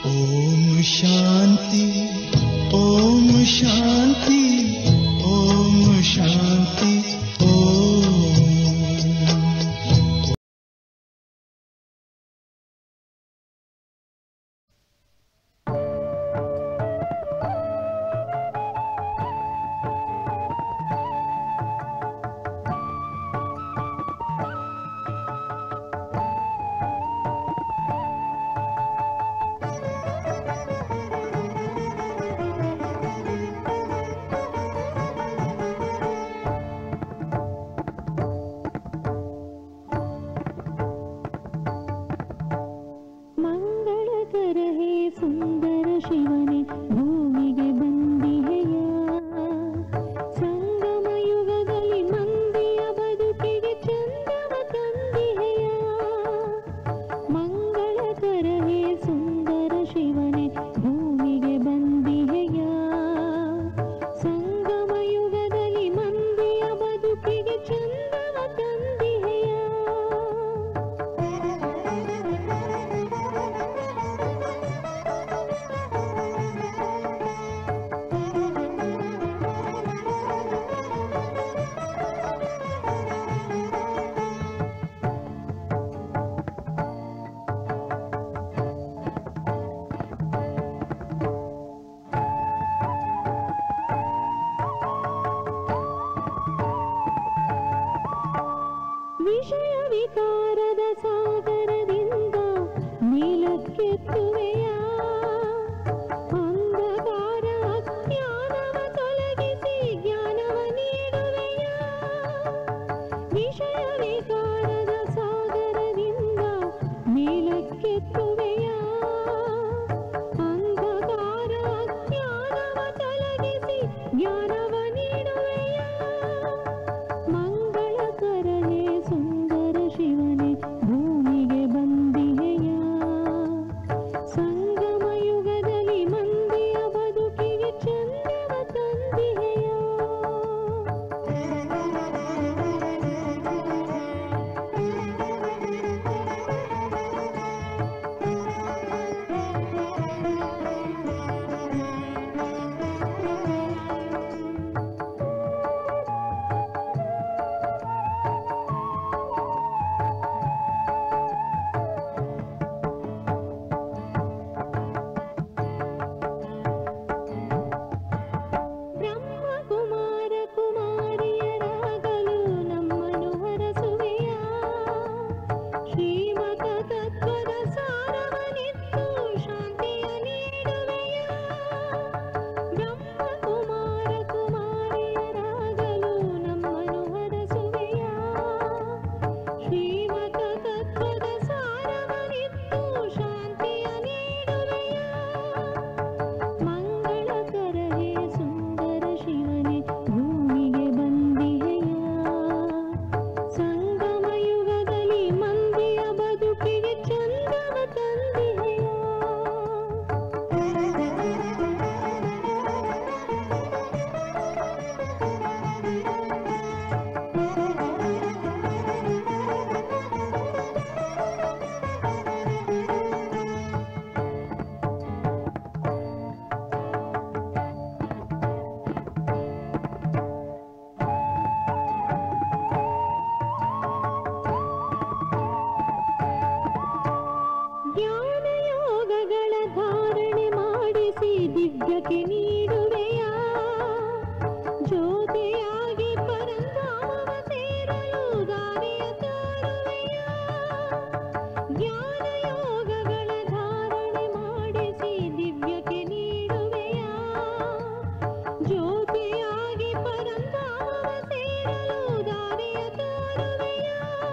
ಓಂ ಶಾಂತಿ ಓಂ ಶಾಂತಿ ಓಂ ಶಾಂತಿ ಓಂ ಮಂಗಳಕರ ಹೇ ಸುಂದರ ಶಿವನೇ ಭೂಮಿಗೆ ಬಂದಿಹೆಯ ಸಂಗಮ ಯುಗದಲ್ಲಿ ಮಂದಿಯ ಬದುಕಿಗೆ ಚಂದವ ತಂದಿಹೆಯ ಮಂಗಳಕರ ಹೇ ಸುಂದರ ಶಿವನೇ ಭೂಮಿಗೆ ಬಂದಿಹೆಯ ಸಂಗಮ ಯುಗದಲ್ಲಿ ಮಂದಿಯ ಬದುಕಿಗೆ ಚಂದವ ತಂದಿಹೆಯ ವಿಷಯ ವಿಕಾರದ ಸಾಗರದಿಂದ ನೀಲಕ್ಕೆತ್ತುವೆಯ ಅಂಧಕಾರ ಅಜ್ಞಾನವ ತೊಲಗಿಸಿ ಜ್ಞಾನವ ನೀಡುವೆಯ ವಿಷಯ ವಿಕಾರದ ಸಾಗರದಿಂದ ನೀಲಕ್ಕೆತ್ತುವೆಯ ಅಂಧಕಾರ ಅಜ್ಞಾನವ ತೊಲಗಿಸಿ ಜ್ಞಾನವ ನೀಡುವೆಯ ಮಂಗಳಕರ ಹೇ ಸುಂದರ ಶಿವನೇ ಭೂಮಿಗೆ ಬಂದಿಹೆಯ ಸಂಗಮ ಯುಗದಲ್ಲಿ ಮಂದಿಯ ಬದುಕಿಗೆ ಚಂದವ ತಂದಿಹೆಯ ಬ್ರಹ್ಮ ಕುಮಾರ ಕುಮಾರಿಯರಾಗಲು ನಮ್ಮನು ಹರಸುವೆಯ ಶ್ರೀಮತ ತತ್ವದ ಸಾರವನಿತ್ತು ಶಾಂತಿಯ ನೀಡುವೆಯ ಬ್ರಹ್ಮ ಕುಮಾರ ಕುಮಾರಿಯರಾಗಲು ನಮ್ಮನು ಹರಸುವೆಯ ಶ್ರೀಮತ ತತ್ವದ ಸಾರವನಿತ್ತು ಶಾಂತಿಯ ನೀಡುವೆಯ ಮಂಗಳಕರ ಹೇ ಸುಂದರ ಶಿವನೇ ಭೂಮಿಗೆ ಬಂದಿಹೆಯ ಸಂಗಮ ಯುಗದಲ್ಲಿ ಮಂದಿಯ ಬದುಕಿಗೆ ಚಂದವ ತಂದಿಹೆಯ ಜ್ಞಾನ ಯೋಗಗಳ ಧಾರಣೆ ಮಾಡಿಸಿ ದಿವ್ಯಕ್ಕೆ ನೀಡುವೆಯ ಜ್ಯೋತಿಯಾಗಿ ಪರಂಧಾಮವ ಸೇರಲು ದಾರಿಯ ತೋರುವೆಯ ಜ್ಞಾನ ಯೋಗಗಳ ಧಾರಣೆ ಮಾಡಿಸಿ ದಿವ್ಯಕ್ಕೆ ನೀಡುವೆಯ ಜ್ಯೋತಿಯಾಗಿ ಪರಂಧಾಮವ ಸೇರಲು ದಾರಿಯ ತೋರುವೆಯ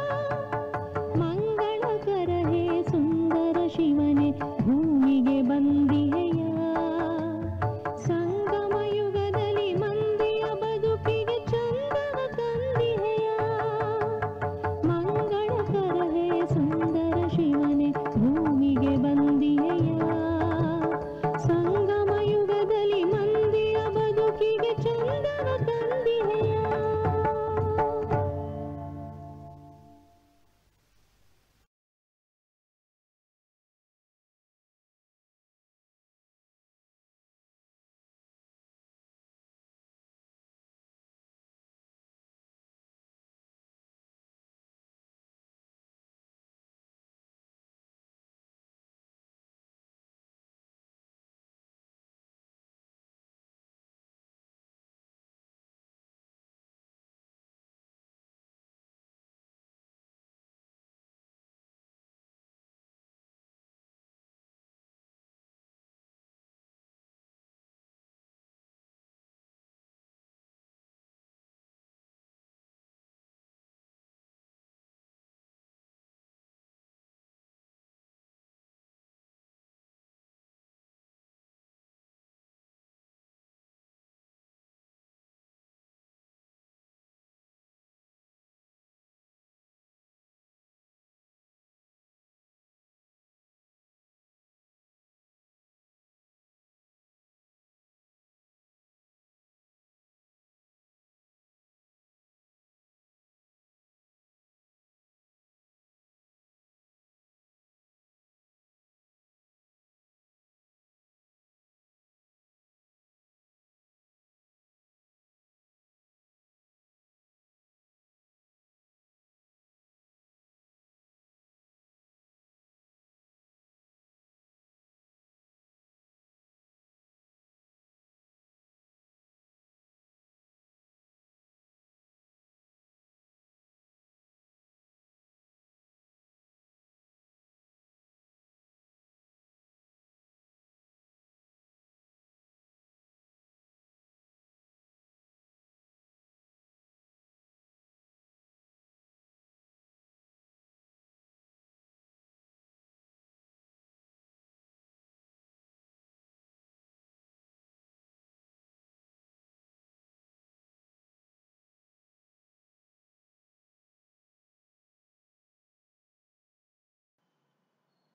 ಮಂಗಳಕರ ಹೇ ಸುಂದರ ಶಿವನೇ ಭೂಮಿಗೆ ಬಂದಿಹೆಯ ಸಂಗಮ ಯುಗದಲ್ಲಿ ಮಂದಿಯ ಬದುಕಿಗೆ ಚಂದವ ತಂದಿಹೆಯ ಮಂಗಳಕರ ಹೇ ಸುಂದರ ಶಿವನೇ ಭೂಮಿಗೆ ಬಂದಿಹೆಯ ಸಂಗಮ ಯುಗದಲ್ಲಿ ಮಂದಿಯ ಬದುಕಿಗೆ ಚಂದವ ತಂದಿಹೆಯ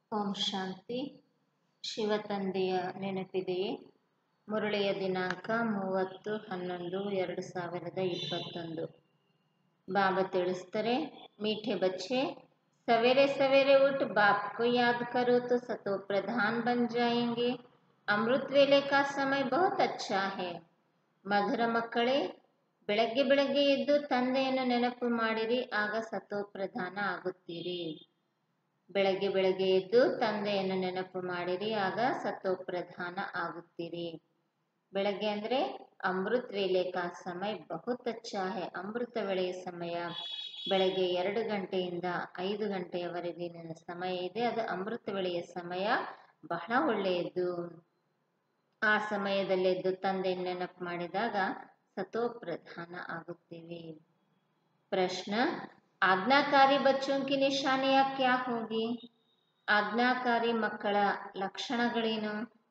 ಓಂ ಶಾಂತಿ ಶಿವತಂದೆಯ ನೆನಪಿದೆಯೇ ಮುರಳಿಯ ದಿನಾಂಕ ಮೂವತ್ತು ಹನ್ನೊಂದು ಎರಡು ಸಾವಿರದ ಇಪ್ಪತ್ತೊಂದು ಬಾಬಾ ತಿಳಿಸ್ತಾರೆ मीठे बच्चे सवेरे सवेरे उठ बाप को याद करो तो सतो प्रधान बन जाएंगे ಅಮೃತ್ ವೇಳೆ ಕಾ ಸಮಯ ಬಹುತ್ ಅಚ್ಚಾ ಹೇ ಮಧುರ ಮಕ್ಕಳೇ ಬೆಳಗ್ಗೆ ಬೆಳಗ್ಗೆ ಎದ್ದು ತಂದೆಯನ್ನು ನೆನಪು ಮಾಡಿರಿ ಆಗ ಸತೋ ಪ್ರಧಾನ ಆಗುತ್ತೀರಿ ಬೆಳಗ್ಗೆ ಬೆಳಗ್ಗೆ ಎದ್ದು ತಂದೆಯನ್ನು ನೆನಪು ಮಾಡಿರಿ ಆಗ ಸತೋ ಪ್ರಧಾನ ಆಗುತ್ತೀರಿ ಬೆಳಗ್ಗೆ ಅಂದರೆ ಅಮೃತ್ ವೇಳೆ ಕಾ ಸಮಯ ಬಹುತ್ ಅಚ್ಚಾ ಹೇ ಅಮೃತ ವೇಳೆಯ ಸಮಯ ಬೆಳಗ್ಗೆ ಎರಡು ಗಂಟೆಯಿಂದ ಐದು ಗಂಟೆಯವರೆಗಿನ ಸಮಯ ಇದೆ ಅದು ಅಮೃತ ವೇಳೆಯ ಸಮಯ ಬಹಳ ಒಳ್ಳೆಯದು ಆ ಸಮಯದಲ್ಲೆದ್ದು ತಂದೆ ನೆನಪು ಮಾಡಿದಾಗ ಸತೋ ಪ್ರಧಾನ ಆಗುತ್ತೀವಿ ಪ್ರಶ್ನ ಆಜ್ಞಾಕಾರಿ ಬಚ್ಚೋं की ನಿಶಾನೆಯ ಕ್ಯಾ ಹೋಗಿ ಆಜ್ಞಾಕಾರಿ ಮಕ್ಕಳ ಲಕ್ಷಣಗಳೇನು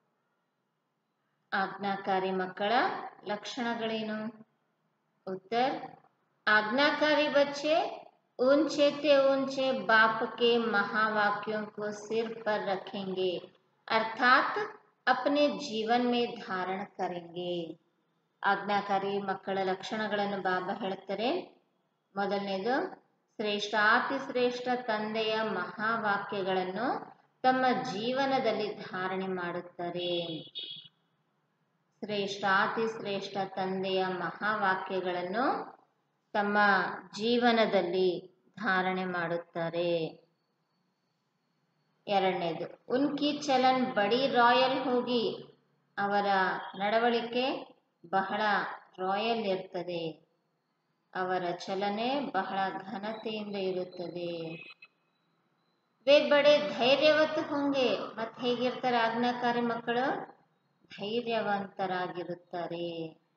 ಆಜ್ಞಾಕಾರಿ ಮಕ್ಕಳ ಲಕ್ಷಣಗಳೇನು ಉತ್ತರ आज्ञाकारी बच्चे ऊंचे ते ऊंचे बाप के महावाक्यों को सिर पर रखेंगे अर्थात अपने जीवन में धारण करेंगे ಆಜ್ಞಾಕಾರಿ ಮಕ್ಕಳ ಲಕ್ಷಣಗಳನ್ನು ಬಾಬಾ ಹೇಳ್ತಾರೆ ಮೊದಲನೇದು ಶ್ರೇಷ್ಠ ಅತಿ ಶ್ರೇಷ್ಠ ತಂದೆಯ ಮಹಾವಾಕ್ಯಗಳನ್ನು ತಮ್ಮ ಜೀವನದಲ್ಲಿ ಧಾರಣೆ ಮಾಡುತ್ತಾರೆ ಶ್ರೇಷ್ಠ ಅತಿ ಶ್ರೇಷ್ಠ ತಂದೆಯ ಮಹಾವಾಕ್ಯಗಳನ್ನು ತಮ್ಮ ಜೀವನದಲ್ಲಿ ಧಾರಣೆ ಮಾಡುತ್ತಾರೆ ಎರಡನೇದು ಉನ್ಕಿ ಚಲನ್ ಬಡಿ ರಾಯಲ್ ಹೋಗಿ ಅವರ ನಡವಳಿಕೆ ಬಹಳ ರಾಯಲ್ ಇರ್ತದೆ ಅವರ ಚಲನೆ ಬಹಳ ಘನತೆಯಿಂದ ಇರುತ್ತದೆ ವೇ ಬಡೆ ಧೈರ್ಯವತ್ ಹೊಂಗೆ ಮತ್ತೆ ಹೇಗಿರ್ತಾರೆ ಆಜ್ಞಾಕಾರಿ ಮಕ್ಕಳು ಧೈರ್ಯವಂತರಾಗಿರುತ್ತಾರೆ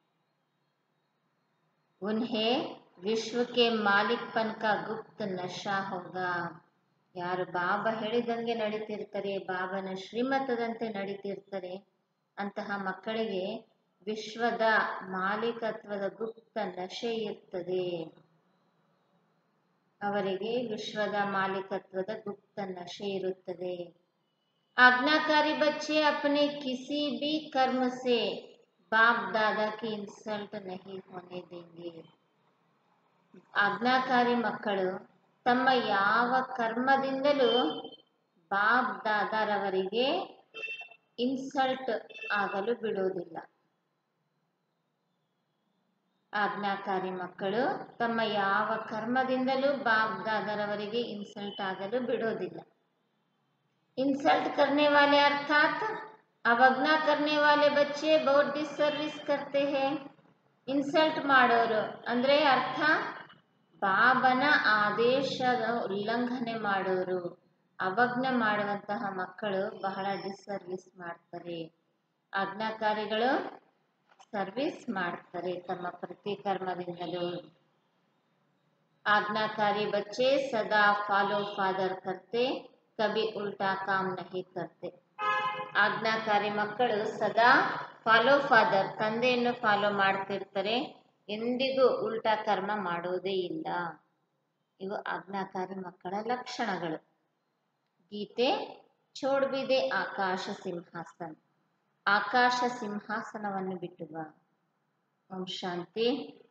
उन्हें ವಿಶ್ವ ಕೆ ಮಾಲಿಕ್ಪನ್ ಕಾ ಗುಪ್ತ ನಶಾ ಹೋಗಾ ಯಾರು ಬಾಬಾ ಹೇಳಿದಂಗೆ ನಡೀತಿರ್ತಾರೆ ಬಾಬನ ಶ್ರೀಮತದಂತೆ ನಡೀತಿರ್ತಾರೆ ಅಂತಹ ಮಕ್ಕಳಿಗೆ ವಿಶ್ವದ ಮಾಲೀಕತ್ವದ ಗುಪ್ತ ನಶೆ ಇರ್ತದೆ ಅವರಿಗೆ ವಿಶ್ವದ ಮಾಲೀಕತ್ವದ ಗುಪ್ತ ನಶೆ ಇರುತ್ತದೆ आज्ञाकारी बच्चे अपने किसी भी कर्म से बाप दादा की इंसल्ट नहीं होने देंगे ಆಜ್ಞಾಕಾರಿ ಮಕ್ಕಳು ತಮ್ಮ ಯಾವ ಕರ್ಮದಿಂದಲೂ ಬಾಪ್ ದಾದಾರವರಿಗೆ ಇನ್ಸಲ್ಟ್ ಆಗಲು ಬಿಡುವುದಿಲ್ಲ ಆಜ್ಞಾಕಾರಿ ಮಕ್ಕಳು ತಮ್ಮ ಯಾವ ಕರ್ಮದಿಂದಲೂ ಬಾಪ್ ದಾದಾರವರಿಗೆ ಇನ್ಸಲ್ಟ್ ಆಗಲು ಬಿಡೋದಿಲ್ಲ इंसल्ट करने वाले अर्थात अवज्ञा करने वाले बच्चे बहुत डिसर्विस करते हैं ಇನ್ಸಲ್ಟ್ ಮಾಡೋರು ಅಂದರೆ ಅರ್ಥ ಬಾಬನ ಆದೇಶದ ಉಲ್ಲಂಘನೆ ಮಾಡೋರು ಅವಜ್ಞೆ ಮಾಡುವಂತಹ ಮಕ್ಕಳು ಬಹಳ ಡಿಸರ್ವಿಸ್ ಮಾಡ್ತಾರೆ ಆಜ್ಞಾಕಾರಿಗಳು ಸರ್ವಿಸ್ ಮಾಡ್ತಾರೆ ತಮ್ಮ ಪ್ರತಿ ಕರ್ಮದಿಂದಲೂ ಆಜ್ಞಾಕಾರಿ ಬಚ್ಚೆ ಸದಾ ಫಾಲೋ ಫಾದರ್ ಕರ್ತೆ ಕಬಿ ಉಲ್ಟಾ ಕಾಮ್ ನಹಿ ಕರ್ತೆ ಆಜ್ಞಾಕಾರಿ ಮಕ್ಕಳು ಸದಾ ಫಾಲೋ ಫಾದರ್ ತಂದೆಯನ್ನು ಫಾಲೋ ಮಾಡ್ತಿರ್ತಾರೆ ಎಂದಿಗೂ ಉಲ್ಟಾ ಕರ್ಮ ಮಾಡುವುದೇ ಇಲ್ಲ ಇವು ಆಜ್ಞಾಕಾರಿ ಮಕ್ಕಳ ಲಕ್ಷಣಗಳು ಗೀತೆ ಚೋಡ್ಬಿದೆ ಆಕಾಶ ಸಿಂಹಾಸನ ಆಕಾಶ ಸಿಂಹಾಸನವನ್ನು ಬಿಟ್ಟು ಬಾ ಓಂ ಶಾಂತಿ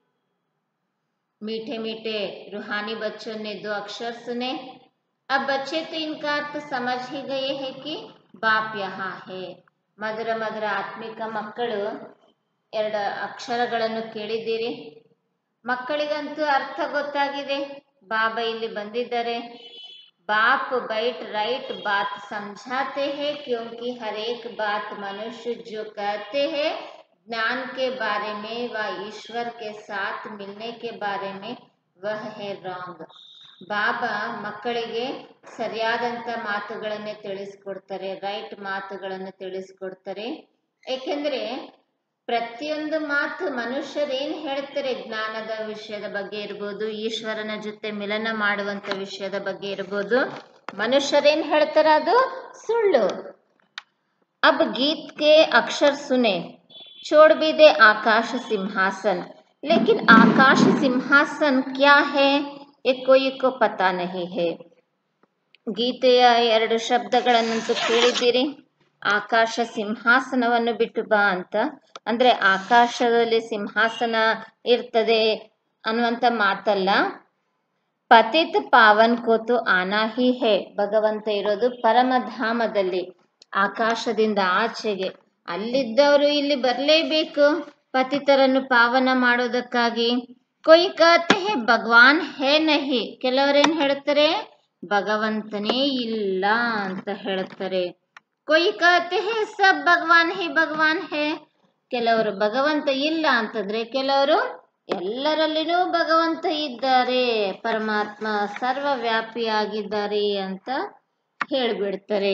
मीठे मीठे रूहानी बच्चों ने दो अक्षर सुने अब बच्चे तो इनका अर्थ समझ ही गए हैं कि ಬಾಪ್ ಯಹಾ ಹೇ ಮಧುರ ಮಧುರ ಆತ್ಮಿಕ ಮಕ್ಕಳು ಎರಡು ಅಕ್ಷರಗಳನ್ನು ಕೇಳಿದ್ದೀರಿ ಮಕ್ಕಳಿಗಂತೂ ಅರ್ಥ ಗೊತ್ತಾಗಿದೆ ಬಾಬಾ ಇಲ್ಲಿ ಬಂದಿದ್ದಾರೆ बाप बैठ राइट बात समझाते हैं क्योंकि हर एक बात मनुष्य जो कहते हैं ज्ञान के बारे में व ईश्वर के साथ मिलने के बारे में वह है रॉन्ग ಬಾಬಾ ಮಕ್ಕಳಿಗೆ ಸರಿಯಾದಂಥ ಮಾತುಗಳನ್ನೇ ತಿಳಿಸ್ಕೊಡ್ತಾರೆ ರೈಟ್ ಮಾತುಗಳನ್ನು ತಿಳಿಸ್ಕೊಡ್ತಾರೆ ಏಕೆಂದರೆ ಪ್ರತಿಯೊಂದು ಮಾತು ಮನುಷ್ಯರು ಏನು ಹೇಳ್ತಾರೆ ಜ್ಞಾನದ ವಿಷಯದ ಬಗ್ಗೆ ಇರ್ಬೋದು ಈಶ್ವರನ ಜೊತೆ ಮಿಲನ ಮಾಡುವಂಥ ವಿಷಯದ ಬಗ್ಗೆ ಇರ್ಬೋದು ಮನುಷ್ಯರೇನು ಹೇಳ್ತಾರೆ ಅದು ಸುಳ್ಳು अब गीत के अक्षर सुने छोड़ भी दे आकाश सिंहासन लेकिन आकाश सिंहासन क्या है ये कोई को पता नहीं है ಗೀತೆಯ ಎರಡು ಶಬ್ದಗಳನ್ನಂತೂ ಕೇಳಿದ್ದೀರಿ ಆಕಾಶ ಸಿಂಹಾಸನವನ್ನು ಬಿಟ್ಟು ಬಾ ಅಂತ ಅಂದ್ರೆ ಆಕಾಶದಲ್ಲಿ ಸಿಂಹಾಸನ ಇರ್ತದೆ ಅನ್ನುವಂಥ ಮಾತಲ್ಲ ಪತಿತ್ ಪಾವನ್ ಕೋತು ಆನಾ ಹಿ ಹೇ ಭಗವಂತ ಇರೋದು ಪರಮಧಾಮದಲ್ಲಿ ಆಕಾಶದಿಂದ ಆಚೆಗೆ ಅಲ್ಲಿದ್ದವರು ಇಲ್ಲಿ ಬರಲೇಬೇಕು ಪತಿತರನ್ನು ಪಾವನ ಮಾಡೋದಕ್ಕಾಗಿ ಕೊಯ್ ಕತೆ ಹೇ ಭಗವಾನ್ ಹೇ ನಹಿ ಕೆಲವರೇನ್ ಹೇಳ್ತಾರೆ ಭಗವಂತನೇ ಇಲ್ಲ ಅಂತ ಹೇಳ್ತಾರೆ ಕೊಯ್ ಕತೆ ಹೇ ಸಬ್ ಭಗವಾನ್ ಹೇ ಭಗವಾನ್ ಹೇ ಕೆಲವರು ಭಗವಂತ ಇಲ್ಲ ಅಂತಂದ್ರೆ ಕೆಲವರು ಎಲ್ಲರಲ್ಲಿನೂ ಭಗವಂತ ಇದ್ದಾರೆ ಪರಮಾತ್ಮ ಸರ್ವವ್ಯಾಪಿಯಾಗಿದ್ದಾರೆ ಅಂತ ಹೇಳ್ಬಿಡ್ತಾರೆ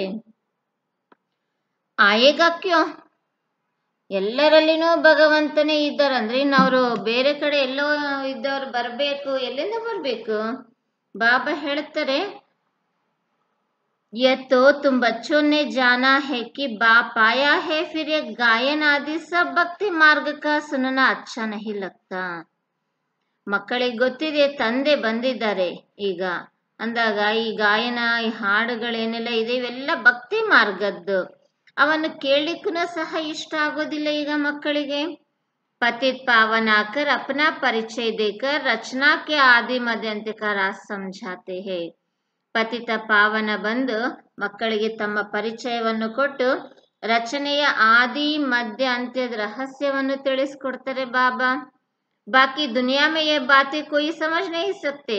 ಆಯೇಗ ಕ್ಯೋ ಎಲ್ಲರಲ್ಲಿನೂ ಭಗವಂತನೇ ಇದ್ದಾರೆ ಅಂದ್ರೆ ಇನ್ನು ಅವರು ಬೇರೆ ಕಡೆ ಎಲ್ಲೋ ಇದ್ದವ್ರು ಬರಬೇಕು ಎಲ್ಲಿಂದ ಬರಬೇಕು ಬಾಬಾ ಹೇಳ್ತಾರೆ ये तो तुम बच्चों ने जाना है कि बाप आया है फिर ये गायन आदि सब भक्ति मार्ग का सुनना अच्छा नहीं लगता ಮಕ್ಕಳಿಗೆ ಗೊತ್ತಿದೆ ತಂದೆ ಬಂದಿದ್ದಾರೆ ಈಗ ಅಂದಾಗ ಈ ಗಾಯನ ಈ ಹಾಡುಗಳೇನೆಲ್ಲ ಇದೆ ಇವೆಲ್ಲ ಭಕ್ತಿ ಮಾರ್ಗದ್ದು ಅವನ್ನು ಕೇಳಲಿಕ್ಕೂ ಸಹ ಇಷ್ಟ ಆಗೋದಿಲ್ಲ ಈಗ ಮಕ್ಕಳಿಗೆ पतित पावन आकर अपना परिचय देकर रचना के आदि मध्यांत का राज समझाते हैं ಪತಿತ ಪಾವನ ಬಂದು ಮಕ್ಕಳಿಗೆ ತಮ್ಮ ಪರಿಚಯವನ್ನು ಕೊಟ್ಟು ರಚನೆಯ ಆದಿ ಮಧ್ಯ ಅಂತ್ಯದ ರಹಸ್ಯವನ್ನು ತಿಳಿಸ್ಕೊಡ್ತಾರೆ ಬಾಬಾ ಬಾಕಿ ದುನಿಯಾ ಮೇ ಯೇ ಬಾತೆ ಕೊಯ್ ಸಮಜ್ ನಹಿ ಸಕ್ತೆ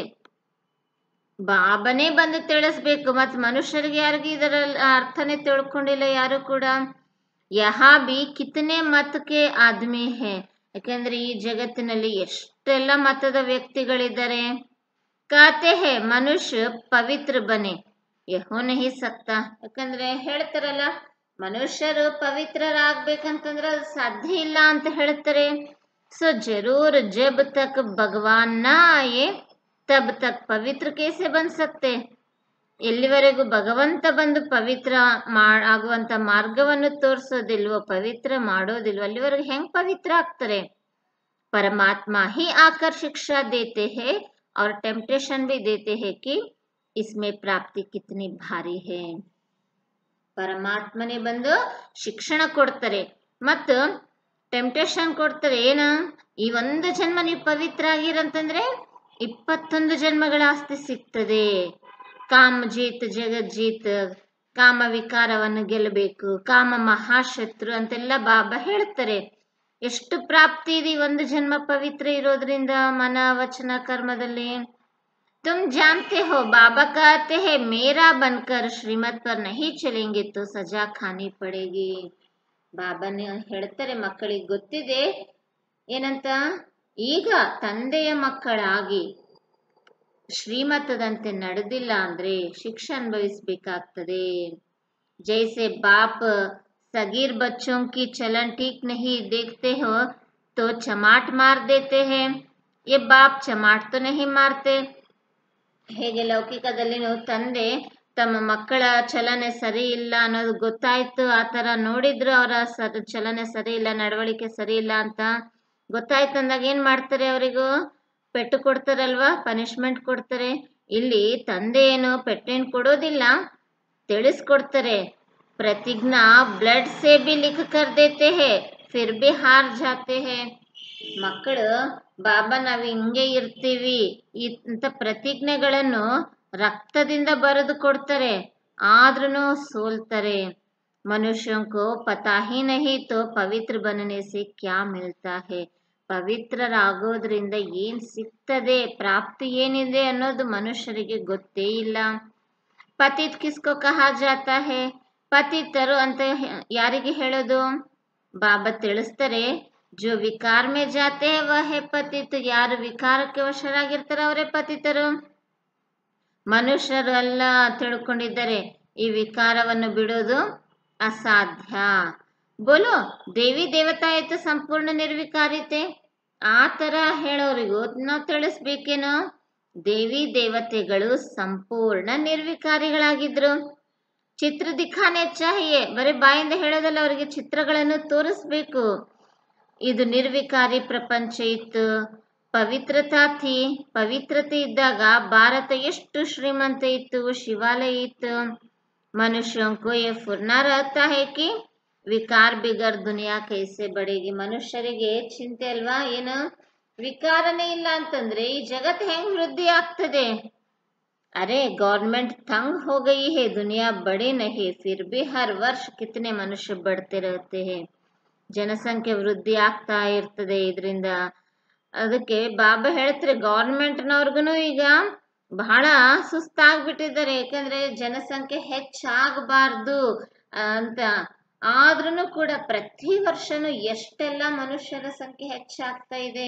ಬಾಬನೇ ಬಂದು ತಿಳಿಸ್ಬೇಕು ಮತ್ತು ಮನುಷ್ಯರಿಗೆ ಯಾರಿಗೂ ಇದರ ಅರ್ಥನೇ ತಿಳ್ಕೊಂಡಿಲ್ಲ ಯಾರು ಕೂಡ ಯಹಾ ಬಿ ಕಿತನೆ ಮತಕ್ಕೆ ಆದ್ಮಿ ಹೇ ಯಾಕೆಂದ್ರೆ ಈ ಜಗತ್ತಿನಲ್ಲಿ ಎಷ್ಟೆಲ್ಲ ಮತದ ವ್ಯಕ್ತಿಗಳಿದ್ದಾರೆ ಕಾತೆ ಹೇ ಮನುಷ್ಯ ಪವಿತ್ರ ಬನೆ ಯಹೋ ನಹಿ ಸಕ್ತ ಯಾಕಂದ್ರೆ ಹೇಳ್ತಾರಲ್ಲ ಮನುಷ್ಯರು ಪವಿತ್ರರಾಗ್ಬೇಕಂತಂದ್ರೆ ಅದು ಸಾಧ್ಯ ಇಲ್ಲ ಅಂತ ಹೇಳ್ತಾರೆ ಸೊ ಜರೂರ್ ಜಬ್ ತಕ್ ಭಗವಾನ್ ನ ಆಯೆ ತಬ್ ತಕ್ ಪವಿತ್ರ ಕೇಸೆ ಬಂದ್ ಸಕ್ತೆ ಎಲ್ಲಿವರೆಗೂ ಭಗವಂತ ಬಂದು ಪವಿತ್ರ ಮಾ ಆಗುವಂತ ಮಾರ್ಗವನ್ನು ತೋರಿಸೋದಿಲ್ವೋ ಪವಿತ್ರ ಮಾಡೋದಿಲ್ವೋ ಅಲ್ಲಿವರೆಗೂ ಹೆಂಗ್ ಪವಿತ್ರ ಆಗ್ತಾರೆ परमात्मा ही आकर शिक्षा देते हैं और टेम्पटेशन भी देते हैं कि इसमें प्राप्ति कितनी भारी है ಪರಮಾತ್ಮನೇ ಬಂದು ಶಿಕ್ಷಣ ಕೊಡ್ತಾರೆ ಮತ್ತು ಟೆಂಪ್ಟೇಷನ್ ಕೊಡ್ತಾರೆ ಏನ ಈ ಒಂದು ಜನ್ಮ ನೀವು ಪವಿತ್ರ ಆಗಿರಂತಂದ್ರೆ ಇಪ್ಪತ್ತೊಂದು ಜನ್ಮಗಳ ಆಸ್ತಿ ಸಿಗ್ತದೆ ಕಾಮ ಜೀತ್ ಜಗಜ್ಜೀತ್ ಕಾಮ ವಿಕಾರವನ್ನು ಗೆಲ್ಲಬೇಕು ಕಾಮ ಮಹಾಶತ್ರು ಅಂತೆಲ್ಲ ಬಾಬಾ ಹೇಳ್ತಾರೆ ಎಷ್ಟು ಪ್ರಾಪ್ತಿ ಇದೆ ಈ ಒಂದು ಜನ್ಮ ಪವಿತ್ರ ಇರೋದ್ರಿಂದ ಮನ ವಚನ ಕರ್ಮದಲ್ಲಿ तुम जानते हो बाबा कहते हैं मेरा बनकर श्रीमत पर नहीं चलेंगे तो सजा खानी पड़ेगी ಬಾಬಾನೇ ಹೇಳ್ತಾರೆ ಮಕ್ಕಳಿಗೆ ಗೊತ್ತಿದೆ ಏನಂತ ಈಗ ತಂದೆಯ ಮಕ್ಕಳಾಗಿ ಶ್ರೀಮತದಂತೆ ನಡೆದಿಲ್ಲ ಅಂದ್ರೆ ಶಿಕ್ಷೆ ಅನುಭವಿಸ್ಬೇಕಾಗ್ತದೆ ಜೈಸೆ ಬಾಪ್ सगीर बच्चों की चलन ठीक नहीं देखते हो तो चमाट मार देते हैं ये बाप चमाट तो नहीं मारते ಹೇಗೆ ಲೌಕಿಕದಲ್ಲಿ ನೀವು ತಂದೆ ತಮ್ಮ ಮಕ್ಕಳ ಚಲನೆ ಸರಿ ಇಲ್ಲ ಅನ್ನೋದು ಗೊತ್ತಾಯ್ತು ಆ ಥರ ನೋಡಿದ್ರು ಅವರ ಸ ಚಲನೆ ಸರಿ ಇಲ್ಲ ನಡವಳಿಕೆ ಸರಿ ಇಲ್ಲ ಅಂತ ಗೊತ್ತಾಯ್ತು ಅಂದಾಗ ಏನು ಮಾಡ್ತಾರೆ ಅವರಿಗೂ ಪೆಟ್ಟು ಕೊಡ್ತಾರಲ್ವಾ ಪನಿಷ್ಮೆಂಟ್ ಕೊಡ್ತಾರೆ ಇಲ್ಲಿ ತಂದೆ ಏನು ಪೆಟ್ಟೇನು ಕೊಡೋದಿಲ್ಲ ತಿಳಿಸ್ಕೊಡ್ತಾರೆ प्रतिज्ञा ब्लड से भी लिख कर देते हैं फिर भी हार जाते हैं ಮಕ್ಕಳು ಬಾಬಾ ನಾವು ಹಿಂಗೆ ಇರ್ತೀವಿ ಇಂಥ ಪ್ರತಿಜ್ಞೆಗಳನ್ನು ರಕ್ತದಿಂದ ಬರೆದು ಕೊಡ್ತಾರೆ ಆದ್ರೂ ಸೋಲ್ತಾರೆ ಮನುಷ್ಯೋं को पता ही नहीं तो ಪವಿತ್ರ बनने से क्या मिलता है ಪವಿತ್ರರಾಗೋದ್ರಿಂದ ಏನ್ ಸಿಗ್ತದೆ ಪ್ರಾಪ್ತಿ ಏನಿದೆ ಅನ್ನೋದು ಮನುಷ್ಯರಿಗೆ ಗೊತ್ತೇ ಇಲ್ಲ ಪತಿತ್ ಕಿಸ್ಕೋ ಕಹಾ ಜಾತಾ ಹೇ ಪತಿತರು ಅಂತ ಯಾರಿಗೆ ಹೇಳೋದು ಬಾಬಾ ತಿಳಿಸ್ತಾರೆ ಜೋ ವಿಕಾರ ಮೇ ಜಾತೆ ವಹೆ ಪತಿತ್ ಯಾರು ವಿಕಾರಕ್ಕೆ ವಶರಾಗಿರ್ತಾರೆ ಅವರೇ ಪತಿತರು ಮನುಷ್ಯರು ಎಲ್ಲ ತಿಳ್ಕೊಂಡಿದ್ದಾರೆ ಈ ವಿಕಾರವನ್ನು ಬಿಡೋದು ಅಸಾಧ್ಯ ಬೋಲೋ ದೇವಿ ದೇವತಾ ಆಯ್ತು ಸಂಪೂರ್ಣ ನಿರ್ವಿಕಾರಿತೆ ಆ ಥರ ಹೇಳೋರಿಗೂ ನಾವು ತಿಳಿಸ್ಬೇಕೇನೋ ದೇವಿ ದೇವತೆಗಳು ಸಂಪೂರ್ಣ ನಿರ್ವಿಕಾರಿಗಳಾಗಿದ್ರು ಚಿತ್ರ ದಿಖಾನೆ ಚಾಹಿಯೆ ಬರೀ ಬಾಯಿಂದ ಹೇಳೋದಲ್ಲ ಅವರಿಗೆ ಚಿತ್ರಗಳನ್ನು ತೋರಿಸ್ಬೇಕು ಇದು ನಿರ್ವಿಕಾರಿ ಪ್ರಪಂಚ ಇತ್ತು ಪವಿತ್ರತಾ ಥಿ ಪವಿತ್ರತೆ ಇದ್ದಾಗ ಭಾರತ ಎಷ್ಟು ಶ್ರೀಮಂತ ಇತ್ತು ಶಿವಾಲಯ ಇತ್ತು ಮನುಷ್ಯಂಕು ಯೇ ಫುರ್ನಾ ರಹತಾ ಹೈ ಕಿ ವಿಕಾರ ಬಿಗರ್ ದುನಿಯಾ ಕೈಸೆ ಬಡೇಗಿ ಮನುಷ್ಯರಿಗೆ ಚಿಂತೆ ಅಲ್ವಾ ಏನು ವಿಕಾರನೇ ಇಲ್ಲ ಅಂತಂದ್ರೆ ಈ ಜಗತ್ ಹೆಂಗ್ ವೃದ್ಧಿ ಆಗ್ತದೆ अरे गवर्नमेंट तंग हो गई है दुनिया बड़ी नहीं फिर भी हर वर्ष कितने मनुष्य बढ़ते रहते हैं ಜನಸಂಖ್ಯೆ ವೃದ್ಧಿ ಆಗ್ತಾ ಇರ್ತದೆ ಇದರಿಂದ ಅದಕ್ಕೆ ಬಾಬಾ ಹೇಳ್ತಾರೆ ಗೌರ್ಮೆಂಟ್ನವ್ರಿಗೂ ಈಗ ಬಹಳ ಸುಸ್ತಾಗ್ಬಿಟ್ಟಿದ್ದಾರೆ ಯಾಕಂದ್ರೆ ಜನಸಂಖ್ಯೆ ಹೆಚ್ಚಾಗಬಾರ್ದು ಅಂತ ಆದ್ರೂ ಕೂಡ ಪ್ರತಿ ವರ್ಷನೂ ಎಷ್ಟೆಲ್ಲ ಮನುಷ್ಯರ ಸಂಖ್ಯೆ ಹೆಚ್ಚಾಗ್ತಾ ಇದೆ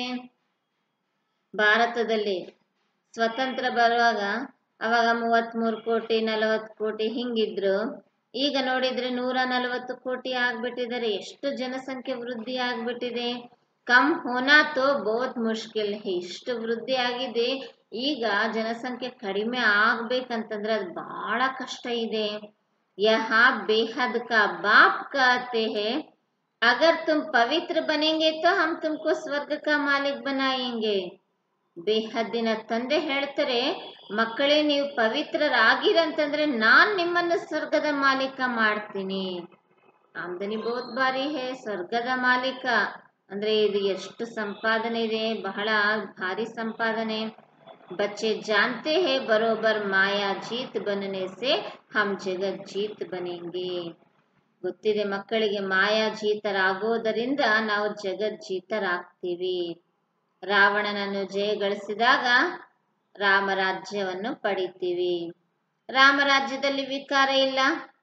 ಭಾರತದಲ್ಲಿ ಸ್ವತಂತ್ರ ಬರುವಾಗ ಅವಾಗ ಮೂವತ್ಮೂರು ಕೋಟಿ ನಲವತ್ತು ಕೋಟಿ ಹಿಂಗಿದ್ರು ಈಗ ನೋಡಿದ್ರೆ ನೂರ ನಲವತ್ತು ಕೋಟಿ ಆಗ್ಬಿಟ್ಟಿದ್ದಾರೆ ಎಷ್ಟು ಜನಸಂಖ್ಯೆ ವೃದ್ಧಿ ಆಗ್ಬಿಟ್ಟಿದೆ ಕಮ್ ಹೋನಾ ತೋ ಬಹುತ್ ಮುಷ್ಕಿಲ್ ಹೈ ಇಷ್ಟು ವೃದ್ಧಿ ಆಗಿದೆ ಈಗ ಜನಸಂಖ್ಯೆ ಕಡಿಮೆ ಆಗ್ಬೇಕಂತಂದ್ರೆ ಅದು ಬಹಳ ಕಷ್ಟ ಇದೆ ಯಹ ಬೇಹದ್ ಕಾ ಬಾಪ್ कहते हैं अगर तुम पवित्र बनेंगे तो हम तुमको स्वर्ग का मालिक बनाएंगे ಬೇಹದ್ದಿನ ತಂದೆ ಹೇಳ್ತಾರೆ ಮಕ್ಕಳೇ ನೀವು ಪವಿತ್ರರಾಗಿರಂತಂದ್ರೆ ನಾನ್ ನಿಮ್ಮನ್ನು ಸ್ವರ್ಗದ ಮಾಲೀಕ ಮಾಡ್ತೀನಿ ಆಮ್ದನಿ ಬಹುತ್ ಬಾರಿ ಹೇ ಸ್ವರ್ಗದ ಮಾಲೀಕ ಅಂದ್ರೆ ಇದು ಎಷ್ಟು ಸಂಪಾದನೆ ಇದೆ ಬಹಳ ಭಾರಿ ಸಂಪಾದನೆ बच्चे जानते हैं बरोबर माया जीत बनने से हम जगत जीत बनेंगे ಗೊತ್ತಿದೆ ಮಕ್ಕಳಿಗೆ ಮಾಯಾ ಜೀತರಾಗೋದರಿಂದ ನಾವು ಜಗತ್ ಜೀತರಾಗ್ತೀವಿ ರಾವಣನನ್ನು ಜಯಗಳಿಸಿದಾಗ ರಾಮರಾಜ್ಯವನ್ನು ಪಡಿತೀವಿ ರಾಮರಾಜ್ಯದಲ್ಲಿ ವಿಕಾರ ಇಲ್ಲ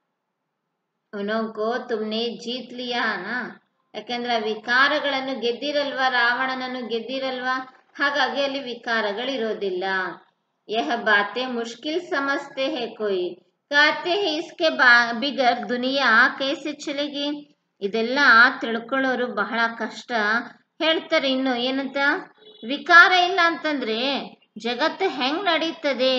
ಉನೋಂಕೋ ತುಮ್ನೆ ಜೀತ್ ಲಿಯಾನ ಯಾಕೆಂದ್ರೆ ಆ ವಿಕಾರಗಳನ್ನು ಗೆದ್ದಿರಲ್ವಾ ರಾವಣನನ್ನು ಗೆದ್ದಿರಲ್ವಾ ಹಾಗಾಗಿ ಅಲ್ಲಿ ವಿಕಾರಗಳಿರೋದಿಲ್ಲ ಯಹ ಬಾತೆ ಮುಷ್ಕಿಲ್ ಸಮಸ್ತೆ ಹೇ ಕೊಯ್ ಕಾತೆ ಹೇ ಇಸ್ಕೆ ಬಾ ಬಿಗರ್ ದುನಿಯಾ ಕೈಸೆ ಚಲೆಗಿ ಇದೆಲ್ಲ ತಿಳ್ಕೊಳ್ಳೋರು ಬಹಳ ಕಷ್ಟ ಹೇಳ್ತಾರೆ ಇನ್ನು ಏನಂತ ವಿಕಾರ ಇಲ್ಲ ಅಂತಂದ್ರೆ ಜಗತ್ತು ಹೆಂಗ್ ನಡೀತದೆ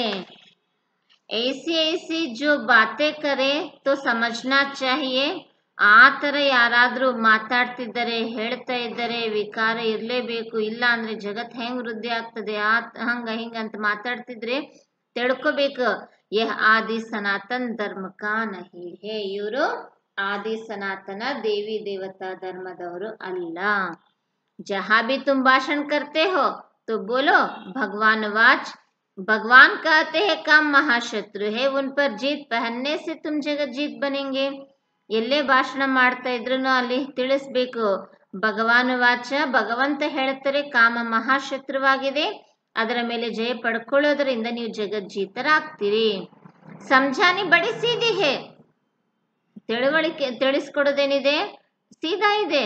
ऐसी ऐसी जो बातें करे तो समझना चाहिए ಆ ಥರ ಯಾರಾದರೂ ಮಾತಾಡ್ತಿದ್ದಾರೆ ಹೇಳ್ತಾ ಇದ್ದಾರೆ ವಿಕಾರ ಇರಲೇಬೇಕು ಇಲ್ಲ ಅಂದ್ರೆ ಜಗತ್ ಹೆಂಗ್ ವೃದ್ಧಿ ಆಗ್ತದೆ ಆ ಹಂಗ ಹಿಂಗ ಅಂತ ಮಾತಾಡ್ತಿದ್ರೆ ತಿಳ್ಕೊಬೇಕು ಯಹ ಆದಿ ಸನಾತನ್ ಧರ್ಮ ಕಾ ನಹಿ ಹೇ ಇವರು ಆದಿ ಸನಾತನ ದೇವಿ ದೇವತಾ ಧರ್ಮದವರು ಅಲ್ಲ जहां भी तुम भाषण करते हो तो बोलो भगवान वाच भगवान कहते हैं काम महाशत्रु है उन पर जीत पहनने से तुम जगत जीत बनेंगे ಎಲ್ಲೇ ಭಾಷಣ ಮಾಡ್ತಾ ಇದ್ರು ಅಲ್ಲಿ ತಿಳಿಸ್ಬೇಕು ಭಗವಾನ್ ವಾಚ ಭಗವಂತ ಹೇಳ್ತಾರೆ ಕಾಮ ಮಹಾಶತ್ರುವಾಗಿದೆ ಅದರ ಮೇಲೆ ಜಯ ಪಡ್ಕೊಳ್ಳೋದ್ರಿಂದ ನೀವು ಜಗಜ್ಜೀತರಾಗ್ತೀರಿ ಸಂಜಾನಿ ಬಡಿ ಸೀದಿ ಹೇ ತಿಳುವಳಿಕೆ ತಿಳಿಸ್ಕೊಡೋದೇನಿದೆ ಸೀದಾ ಇದೆ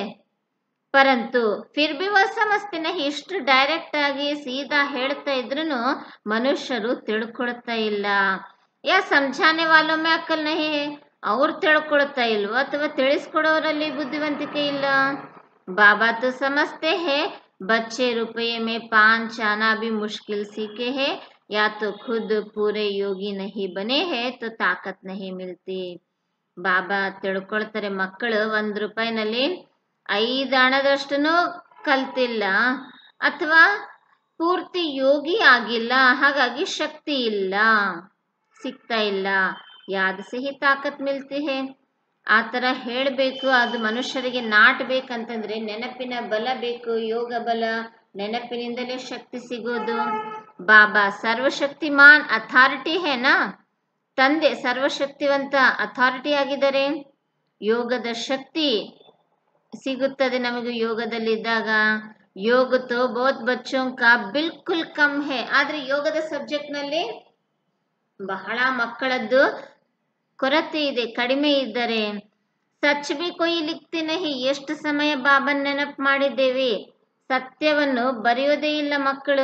ಪರಂತು ಫಿರ್ ಬಿ ವಹ ಸಮಸ್ತೆ ನಹಿ ಇಷ್ಟು ಡೈರೆಕ್ಟ್ ಆಗಿ ಸೀದಾ ಹೇಳ್ತಾ ಇದ್ರು ಮನುಷ್ಯರು ತಿಳ್ಕೊಳ್ತಾ ಇಲ್ಲ ಯಾ ಸಮझाने वालों में अक्ल नहीं है ಅವ್ರು ತಿಳ್ಕೊಳ್ತಾ ಇಲ್ವೋ ಅಥವಾ ತಿಳಿಸ್ಕೊಡೋರಲ್ಲಿ ಬುದ್ಧಿವಂತಿಕೆ ಇಲ್ಲ बाबा तो समझते हैं बच्चे रुपये में पांच आना भी मुश्किल सीखे हैं या तो खुद पूरे योगी नहीं बने हैं तो ताकत नहीं मिलती ಬಾಬಾ ತಿಳ್ಕೊಳ್ತಾರೆ ಮಕ್ಕಳು ಒಂದು ರೂಪಾಯಿನಲ್ಲಿ ಐದು ಹಣದಷ್ಟನ್ನು ಕಲ್ತಿಲ್ಲ ಅಥವಾ ಪೂರ್ತಿ ಯೋಗಿ ಆಗಿಲ್ಲ ಹಾಗಾಗಿ ಶಕ್ತಿ ಇಲ್ಲ ಸಿಗ್ತಾ ಇಲ್ಲ ಯಾದ ಸಿಹಿ ತಾಕತ್ ಮಿಲ್ತಿ ಹೇ ಆ ಥರ ಹೇಳಬೇಕು ಅದು ಮನುಷ್ಯರಿಗೆ ನಾಟಬೇಕಂತಂದ್ರೆ ನೆನಪಿನ ಬಲ ಬೇಕು ಯೋಗ ಬಲ ನೆನಪಿನಿಂದಲೇ ಶಕ್ತಿ ಸಿಗೋದು ಬಾಬಾ ಸರ್ವಶಕ್ತಿಮಾನ್ ಅಥಾರಿಟಿ ಹೇನಾ ತಂದೆ ಸರ್ವಶಕ್ತಿವಂತ ಅಥಾರಿಟಿ ಆಗಿದ್ದಾರೆ ಯೋಗದ ಶಕ್ತಿ ಸಿಗುತ್ತದೆ ನಮಗೆ ಯೋಗದಲ್ಲಿದ್ದಾಗ ಯೋಗ ತೋ ಬಹುತ್ ಬಚ್ಚೋಂ ಕಾ ಬಿಲ್ಕುಲ್ ಕಮ್ ಹೇ ಆದ್ರೆ ಯೋಗದ ಸಬ್ಜೆಕ್ಟ್ ನಲ್ಲಿ ಬಹಳ ಮಕ್ಕಳದ್ದು ಕೊರತೆ ಇದೆ ಕಡಿಮೆ ಇದ್ದರೆ ಸಚ್ ಬಿ ಕೊಯ್ ಲಿಕ್ತಿ ನಹಿ ಎಷ್ಟು ಸಮಯ ಬಾಬನ್ ನೆನಪು ಮಾಡಿದ್ದೇವೆ ಸತ್ಯವನ್ನು ಬರೆಯೋದೇ ಇಲ್ಲ ಮಕ್ಕಳು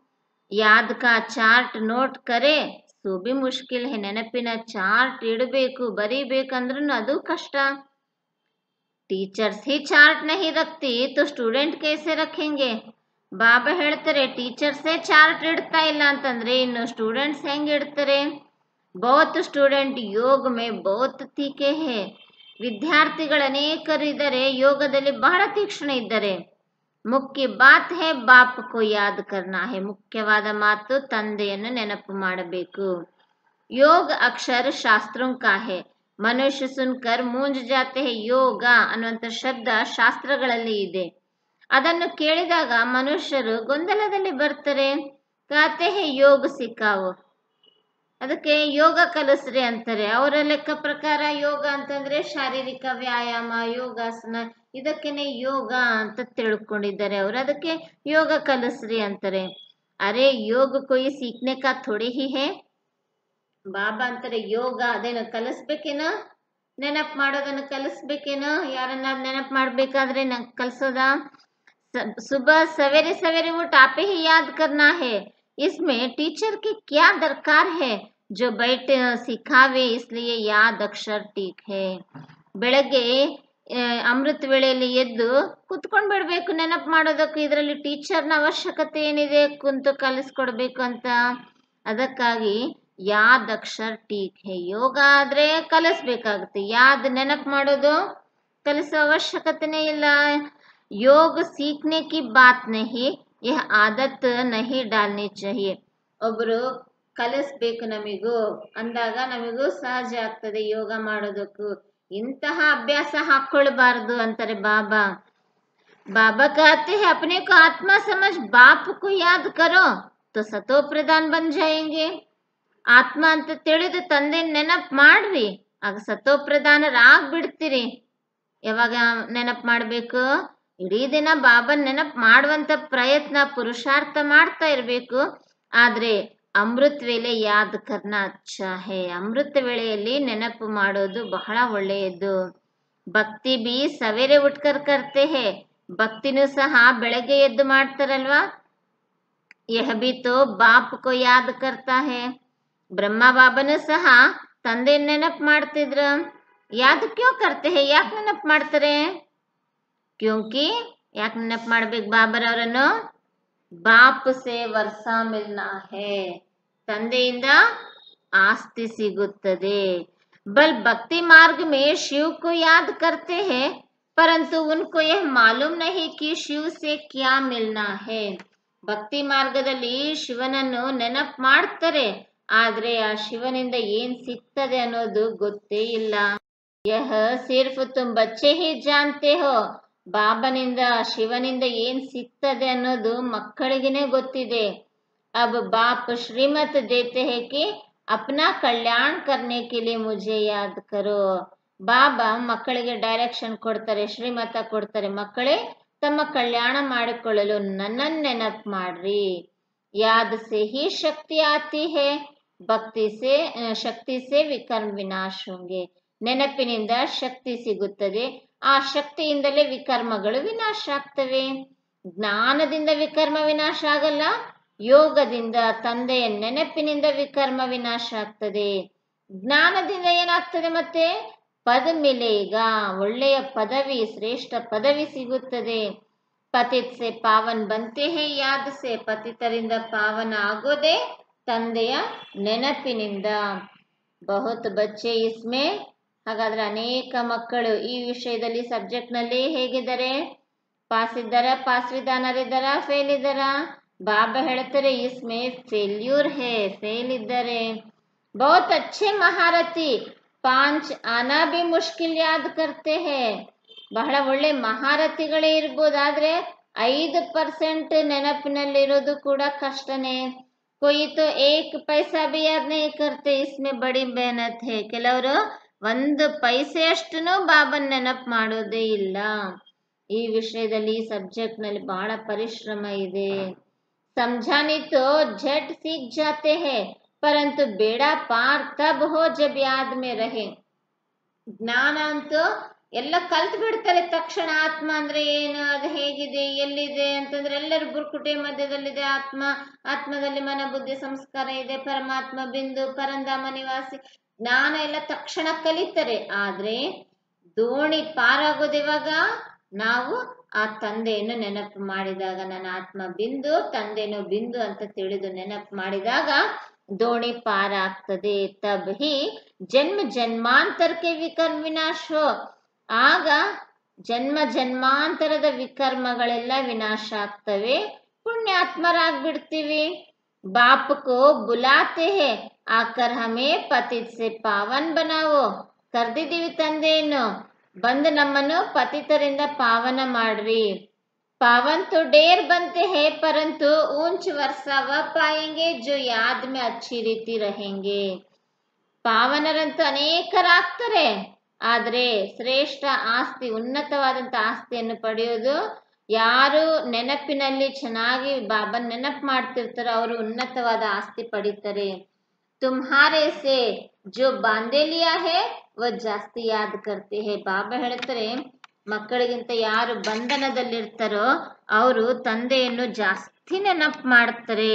ಯಾದ್ ಕಾ ಚಾರ್ಟ್ ನೋಟ್ ಕರೆ ಸೋ ಬಿ ಮುಷ್ಕಿಲ್ ಹೇ ನೆನಪಿನ ಚಾರ್ಟ್ ಇಡಬೇಕು ಬರೀಬೇಕಂದ್ರೂ ಅದು ಕಷ್ಟ ಟೀಚರ್ಸ್ ಹಿ ಚಾರ್ಟ್ ನಹಿ ರಕ್ತಿ तो ಸ್ಟೂಡೆಂಟ್ कैसे रखेंगे ಬಾಬಾ ಹೇಳ್ತಾರೆ ಟೀಚರ್ಸೇ ಚಾರ್ಟ್ ಇಡ್ತಾ ಇಲ್ಲ ಅಂತಂದ್ರೆ ಇನ್ನು ಸ್ಟೂಡೆಂಟ್ಸ್ ಹೆಂಗೆ ಇಡ್ತಾರೆ ಬಹುತ್ ಸ್ಟೂಡೆಂಟ್ ಯೋಗ ಮೇ ಬಹುತ್ ತೀಕೆ ಹೇ ವಿದ್ಯಾರ್ಥಿಗಳು ಅನೇಕರು ಇದ್ದಾರೆ ಯೋಗದಲ್ಲಿ ಬಹಳ ತೀಕ್ಷ್ಣ ಇದ್ದಾರೆ ಮುಖ್ಯ ಬಾತ್ ಹೇ ಬಾಪ್ ಕೋ ಯಾದ್ ಕರ್ನಾ ಹೇ ಮುಖ್ಯವಾದ ಮಾತು ತಂದೆಯನ್ನು ನೆನಪು ಮಾಡಬೇಕು ಯೋಗ ಅಕ್ಷರ ಶಾಸ್ತ್ರೋं का है ಮನುಷ್ಯ ಸುನ್ಕರ್ ಮೂಂಜ್ ಜಾತೆ ಹೇ ಯೋಗ ಅನ್ನುವಂಥ ಶಬ್ದ ಶಾಸ್ತ್ರಗಳಲ್ಲಿ ಇದೆ ಅದನ್ನು ಕೇಳಿದಾಗ ಮನುಷ್ಯರು ಗೊಂದಲದಲ್ಲಿ ಬರ್ತಾರೆ ಕಾತೆ ಹೇ ಯೋಗ ಸಿಕ್ಕಾವು ಅದಕ್ಕೆ ಯೋಗ ಕಲಿಸ್ರಿ ಅಂತಾರೆ ಅವರ ಲೆಕ್ಕ ಪ್ರಕಾರ ಯೋಗ ಅಂತಂದ್ರೆ ಶಾರೀರಿಕ ವ್ಯಾಯಾಮ ಯೋಗಾಸನ ಇದಕ್ಕೇನೆ ಯೋಗ ಅಂತ ತಿಳ್ಕೊಂಡಿದ್ದಾರೆ ಅವರು ಅದಕ್ಕೆ ಯೋಗ ಕಲಿಸ್ರಿ ಅಂತಾರೆ ಅರೆ ಯೋಗ ಕೊಯ್ ಸೀಖ್ನೆ ಕಾ ಥೋಡಿ ಹಿ ಹೇ ಬಾಬಾ ಅಂತಾರೆ ಯೋಗ ಅದೇನು ಕಲಿಸ್ಬೇಕೇನ ನೆನಪು ಮಾಡೋದನ್ನು ಕಲಿಸ್ಬೇಕೇನೋ ಯಾರನ್ನ ನೆನಪು ಮಾಡ್ಬೇಕಾದ್ರೆ ನಂಗೆ ಕಲ್ಸೋದ सुबह सवेरे सवेरे उठ आपे ही याद करना है इसमें टीचर की क्या दरकार है जो बैठे सिखावे इसलिए याद अक्षर ठीक है ಬೆಳಗ್ಗೆ ಆ, ಅಮೃತ ವೇಳೆಯಲ್ಲಿ ಎದ್ದು ಕುತ್ಕೊಂಡ್ ಬಿಡ್ಬೇಕು ನೆನಪು ಮಾಡೋದಕ್ಕೂ ಇದರಲ್ಲಿ ಟೀಚರ್ನ ಅವಶ್ಯಕತೆ ಏನಿದೆ ಕುಂತು ಕಲಿಸ್ಕೊಡ್ಬೇಕು ಅಂತ ಅದಕ್ಕಾಗಿ ಯಾದ್ ಅಕ್ಷರ್ ಟೀಕ್ ಹೇ ಯೋಗ ಆದ್ರೆ ಕಲಿಸ್ಬೇಕಾಗುತ್ತೆ ಯಾದ್ ನೆನಪು ಮಾಡೋದು ಕಲಿಸೋ ಅವಶ್ಯಕತೆನೇ ಇಲ್ಲ योग सीखने की बात नहीं यह आदत नहीं डालनी चाहिए ಒಬ್ಬರು ಕಲಿಸ್ಬೇಕು ನಮಿಗೂ ಅಂದಾಗ ನಮಿಗೂ ಸಹಜ ಆಗ್ತದೆ ಯೋಗ ಮಾಡೋದಕ್ಕೂ ಇಂತಹ ಅಭ್ಯಾಸ ಹಾಕೊಳ್ಬಾರ್ದು ಅಂತಾರೆ ಬಾಬಾ बाबा कहते हैं अपने को आत्मा समझ बाप को याद करो तो सतो प्रधान बन जाएंगे ಆತ್ಮ ಅಂತ ತಿಳಿದು ತಂದೆ ನೆನಪು ಮಾಡ್ರಿ ಆಗ ಸತೋ ಪ್ರಧಾನರಾಗ್ಬಿಡ್ತೀರಿ ಯಾವಾಗ ನೆನಪು ಮಾಡಬೇಕು ಇಡೀ ದಿನ ಬಾಬನ್ ನೆನಪು ಮಾಡುವಂತ ಪ್ರಯತ್ನ ಪುರುಷಾರ್ಥ ಮಾಡ್ತಾ ಇರಬೇಕು ಆದ್ರೆ ಅಮೃತ್ ವೇಳೆ ಯಾದ್ ಕರ್ನ ಅಚ್ಚಾ ಹೇ ಅಮೃತ ವೇಳೆಯಲ್ಲಿ ನೆನಪು ಮಾಡೋದು ಬಹಳ ಒಳ್ಳೆಯದು ಭಕ್ತಿ ಬಿ ಸವೇರೆ ಉಟ್ಕರ್ ಕರ್ತೆ ಹೇ ಭಕ್ತಿನೂ ಸಹ ಬೆಳಗ್ಗೆ ಎದ್ದು ಮಾಡ್ತಾರಲ್ವಾ ಯಹ ಬಿ ತೋ ಬಾಪ್ ಕೋ ಯಾದ್ ಕರ್ತಾ ಹೇ ಬ್ರಹ್ಮ ಬಾಬನು ಸಹ ತಂದೆ ನೆನಪು ಮಾಡ್ತಿದ್ರ ಯಾದ್ ಕ್ಯೋ ಕರ್ತೆ ಹೇ ಯಾಕೆ ನೆನಪು ಮಾಡ್ತಾರೆ ಕ್ಯೂಂಕಿ ಯಾಕೆ ನೆನಪು ಮಾಡ್ಬೇಕು ಬಾಬರವರನ್ನು ಬಾಪ್ ಸೇ ವರ್ಷ ಮಿಲ್ನಾ ಹೇ ತಂದೆಯಿಂದ ಆಸ್ತಿ ಸಿಗುತ್ತದೆ बल भक्ति मार्ग में शिव को याद करते हैं परंतु उनको यह मालूम नहीं कि शिव से क्या मिलना है ಭಕ್ತಿ ಮಾರ್ಗದಲ್ಲಿ ಶಿವನನ್ನು ನೆನಪು ಮಾಡ್ತಾರೆ ಆದ್ರೆ ಆ ಶಿವನಿಂದ ಏನ್ ಸಿಗ್ತದೆ ಅನ್ನೋದು ಗೊತ್ತೇ ಇಲ್ಲ ಯಹ ಸಿರ್ಫ್ ತುಮ್ ಬಚ್ಚೆ ಹಿ ಜಾನ್ತೆ ಹೋ ಬಾಬನಿಂದ ಶಿವನಿಂದ ಏನ್ ಸಿಗ್ತದೆ ಅನ್ನೋದು ಮಕ್ಕಳಿಗೆನೆ ಗೊತ್ತಿದೆ अब बाप श्रीमत देते हैं कि अपना कल्याण करने के लिए मुझे याद करो ಬಾಬಾ ಮಕ್ಕಳಿಗೆ ಡೈರೆಕ್ಷನ್ ಕೊಡ್ತಾರೆ ಶ್ರೀಮತ ಕೊಡ್ತಾರೆ ಮಕ್ಕಳೇ ತಮ್ಮ ಕಲ್ಯಾಣ ಮಾಡಿಕೊಳ್ಳಲು ನನ್ನನ್ನು ನೆನಪು ಮಾಡ್ರಿ ಯಾದ್ ಸೆ ಹಿ ಶಕ್ತಿ ಆತಿ ಹೇ ಭಕ್ತಿ ಸೆ ಆ, ಶಕ್ತಿ ಸೆ ವಿಕರ್ಮ ವಿನಾಶ ಹೋಂಗೆ ನೆನಪಿನಿಂದ ಶಕ್ತಿ ಸಿಗುತ್ತದೆ ಆ ಶಕ್ತಿಯಿಂದಲೇ ವಿಕರ್ಮಗಳು ವಿನಾಶ ಆಗ್ತವೆ ಜ್ಞಾನದಿಂದ ವಿಕರ್ಮ ವಿನಾಶ ಆಗಲ್ಲ ಯೋಗದಿಂದ ತಂದೆಯ ನೆನಪಿನಿಂದ ವಿಕರ್ಮ ವಿನಾಶ ಆಗ್ತದೆ ಜ್ಞಾನದಿಂದ ಏನಾಗ್ತದೆ ಮತ್ತೆ ಪದ ಮಿಲೇಗ ಒಳ್ಳೆಯ ಪದವಿ ಶ್ರೇಷ್ಠ ಪದವಿ ಸಿಗುತ್ತದೆ ಪತಿತ್ ಸೆ ಪಾವನ್ ಬಂತೆ ಹೇ ಯಾದ್ ಸೆ ಪತಿತರಿಂದ ಪಾವನ ಆಗೋದೇ ತಂದೆಯ ನೆನಪಿನಿಂದ ಬಹುತ್ ಬಚ್ಚೆ ಇಸ್ಮೆ ಹಾಗಾದ್ರೆ ಅನೇಕ ಮಕ್ಕಳು ಈ ವಿಷಯದಲ್ಲಿ ಸಬ್ಜೆಕ್ಟ್ ನಲ್ಲಿ ಹೇಗಿದ್ದಾರೆ ಪಾಸ್ ಇದ್ದಾರ ಪಾಸ್ ವಿಧಾನರಿದ್ದಾರ ಫೇಲ್ ಇದ್ದಾರ ಬಾಬಾ ಹೇಳ್ತಾರೆ ಇಸ್ಮೆ ಫೇಲ್ಯೂರ್ ಹೇ ಫೇಲ್ ಇದ್ದಾರೆ ಬಹುತ್ ಅಚ್ಚೆ ಮಹಾರಥಿ ಪಾಂಚ್ ಆನಾ ಬಿ ಮುಷ್ಕಿಲ್ ಯಾದ್ ಕರ್ತೆ ಹೇ ಬಹಳ ಒಳ್ಳೆ ಮಹಾರಥಿಗಳೇ ಇರ್ಬೋದಾದ್ರೆ ಐದು ಪರ್ಸೆಂಟ್ ನೆನಪಿನಲ್ಲಿರೋದು ಕೂಡ ಕಷ್ಟನೇ ಕೊಯ್ ತೋ ಏಕ್ ಪೈಸಾ ಬಿ ಯಾದ್ ನಹೀ ಕರ್ತೆ ಇಸ್ಮೆ ಬಡಿ ಮೆಹನತ್ ಹೇ ಕೆಲವರು ಒಂದು ಪೈಸೆಯಷ್ಟೂ ಬಾಬನ್ ನೆನಪು ಮಾಡೋದೇ ಇಲ್ಲ ಈ ವಿಷಯದಲ್ಲಿ ಈ ಸಬ್ಜೆಕ್ಟ್ ನಲ್ಲಿ ಬಹಳ ಪರಿಶ್ರಮ ಇದೆ समझाने तो झट सीख जाते हैं परंतु बेड़ा पार तब हो जब याद में रहे ಜ್ಞಾನ ಅಂತೂ ಎಲ್ಲ ಕಲ್ತು ಬಿಡ್ತಾರೆ ತಕ್ಷಣ ಆತ್ಮ ಅಂದ್ರೆ ಏನು ಅದು ಹೇಗಿದೆ ಎಲ್ಲಿದೆ ಅಂತಂದ್ರೆ ಎಲ್ಲರೂ ಬುರ್ಕುಟೆ ಮಧ್ಯದಲ್ಲಿದೆ ಆತ್ಮ ಆತ್ಮದಲ್ಲಿ ಮನ ಬುದ್ಧಿ ಸಂಸ್ಕಾರ ಇದೆ ಪರಮಾತ್ಮ ಬಿಂದು ಪರಂಧಾಮ ನಿವಾಸಿ ಜ್ಞಾನ ಎಲ್ಲ ತಕ್ಷಣ ಕಲಿತಾರೆ ಆದ್ರೆ ದೋಣಿ ಪಾರಾಗೋದು ಇವಾಗ ನಾವು ಆ ತಂದೆಯನ್ನು ನೆನಪು ಮಾಡಿದಾಗ ನನ್ನ ಆತ್ಮ ಬಿಂದು ತಂದೆನೋ ಬಿಂದು ಅಂತ ತಿಳಿದು ನೆನಪು ಮಾಡಿದಾಗ ದೋಣಿ ಪಾರ ಆಗ್ತದೆ ತಬ್ ಹಿ ಜನ್ಮ ಜನ್ಮಾಂತರಕ್ಕೆ ವಿಕರ್ಮ ವಿನಾಶ ಹೋ ಆಗ ಜನ್ಮ ಜನ್ಮಾಂತರದ ವಿಕರ್ಮಗಳೆಲ್ಲ ವಿನಾಶ ಆಗ್ತವೆ ಪುಣ್ಯಾತ್ಮರಾಗ್ಬಿಡ್ತೀವಿ ಬಾಪ್ ಕೋ ಬುಲಾತೆ ಹೇ ಆಕರ್ ಹಮೇ ಪತಿತ್ ಸೆ ಪಾವನ್ ಬನಾವೋ ಕರ್ದಿದ್ದೀವಿ ತಂದೆಯನ್ನು ಬಂದು ನಮ್ಮನ್ನು ಪತಿತರಿಂದ ಪಾವನ ಮಾಡ್ರಿ पावन तो ढेर बनते हैं परंतु ऊंच वर्षा वह पाएंगे जो याद में अच्छी ರೀತಿ रहेंगे ಪಾವನರಂತೂ ಅನೇಕರಾಗ್ತಾರೆ ಆದರೆ ಶ್ರೇಷ್ಠ ಆಸ್ತಿ ಉನ್ನತವಾದಂಥ ಆಸ್ತಿಯನ್ನು ಪಡೆಯೋದು ಯಾರು ನೆನಪಿನಲ್ಲಿ ಚೆನ್ನಾಗಿ ಬಾಬಾ ನೆನಪು ಮಾಡ್ತಿರ್ತಾರೋ ಅವರು ಉನ್ನತವಾದ ಆಸ್ತಿ ಪಡಿತಾರೆ ತುಮ್ಹಾರೆ ಸೆ ಜೋ ಬಾಂಧೆ ಲಿಯಾ ಹೇ ವ ಜಾಸ್ತಿ ಯಾದ್ ಕರ್ತೆ ಹೇ ಬಾಬಾ ಹೇಳ್ತಾರೆ ಮಕ್ಕಳಿಗಿಂತ ಯಾರು ಬಂಧನದಲ್ಲಿರ್ತಾರೋ ಅವರು ತಂದೆಯನ್ನು ಜಾಸ್ತಿ ನೆನಪು ಮಾಡ್ತಾರೆ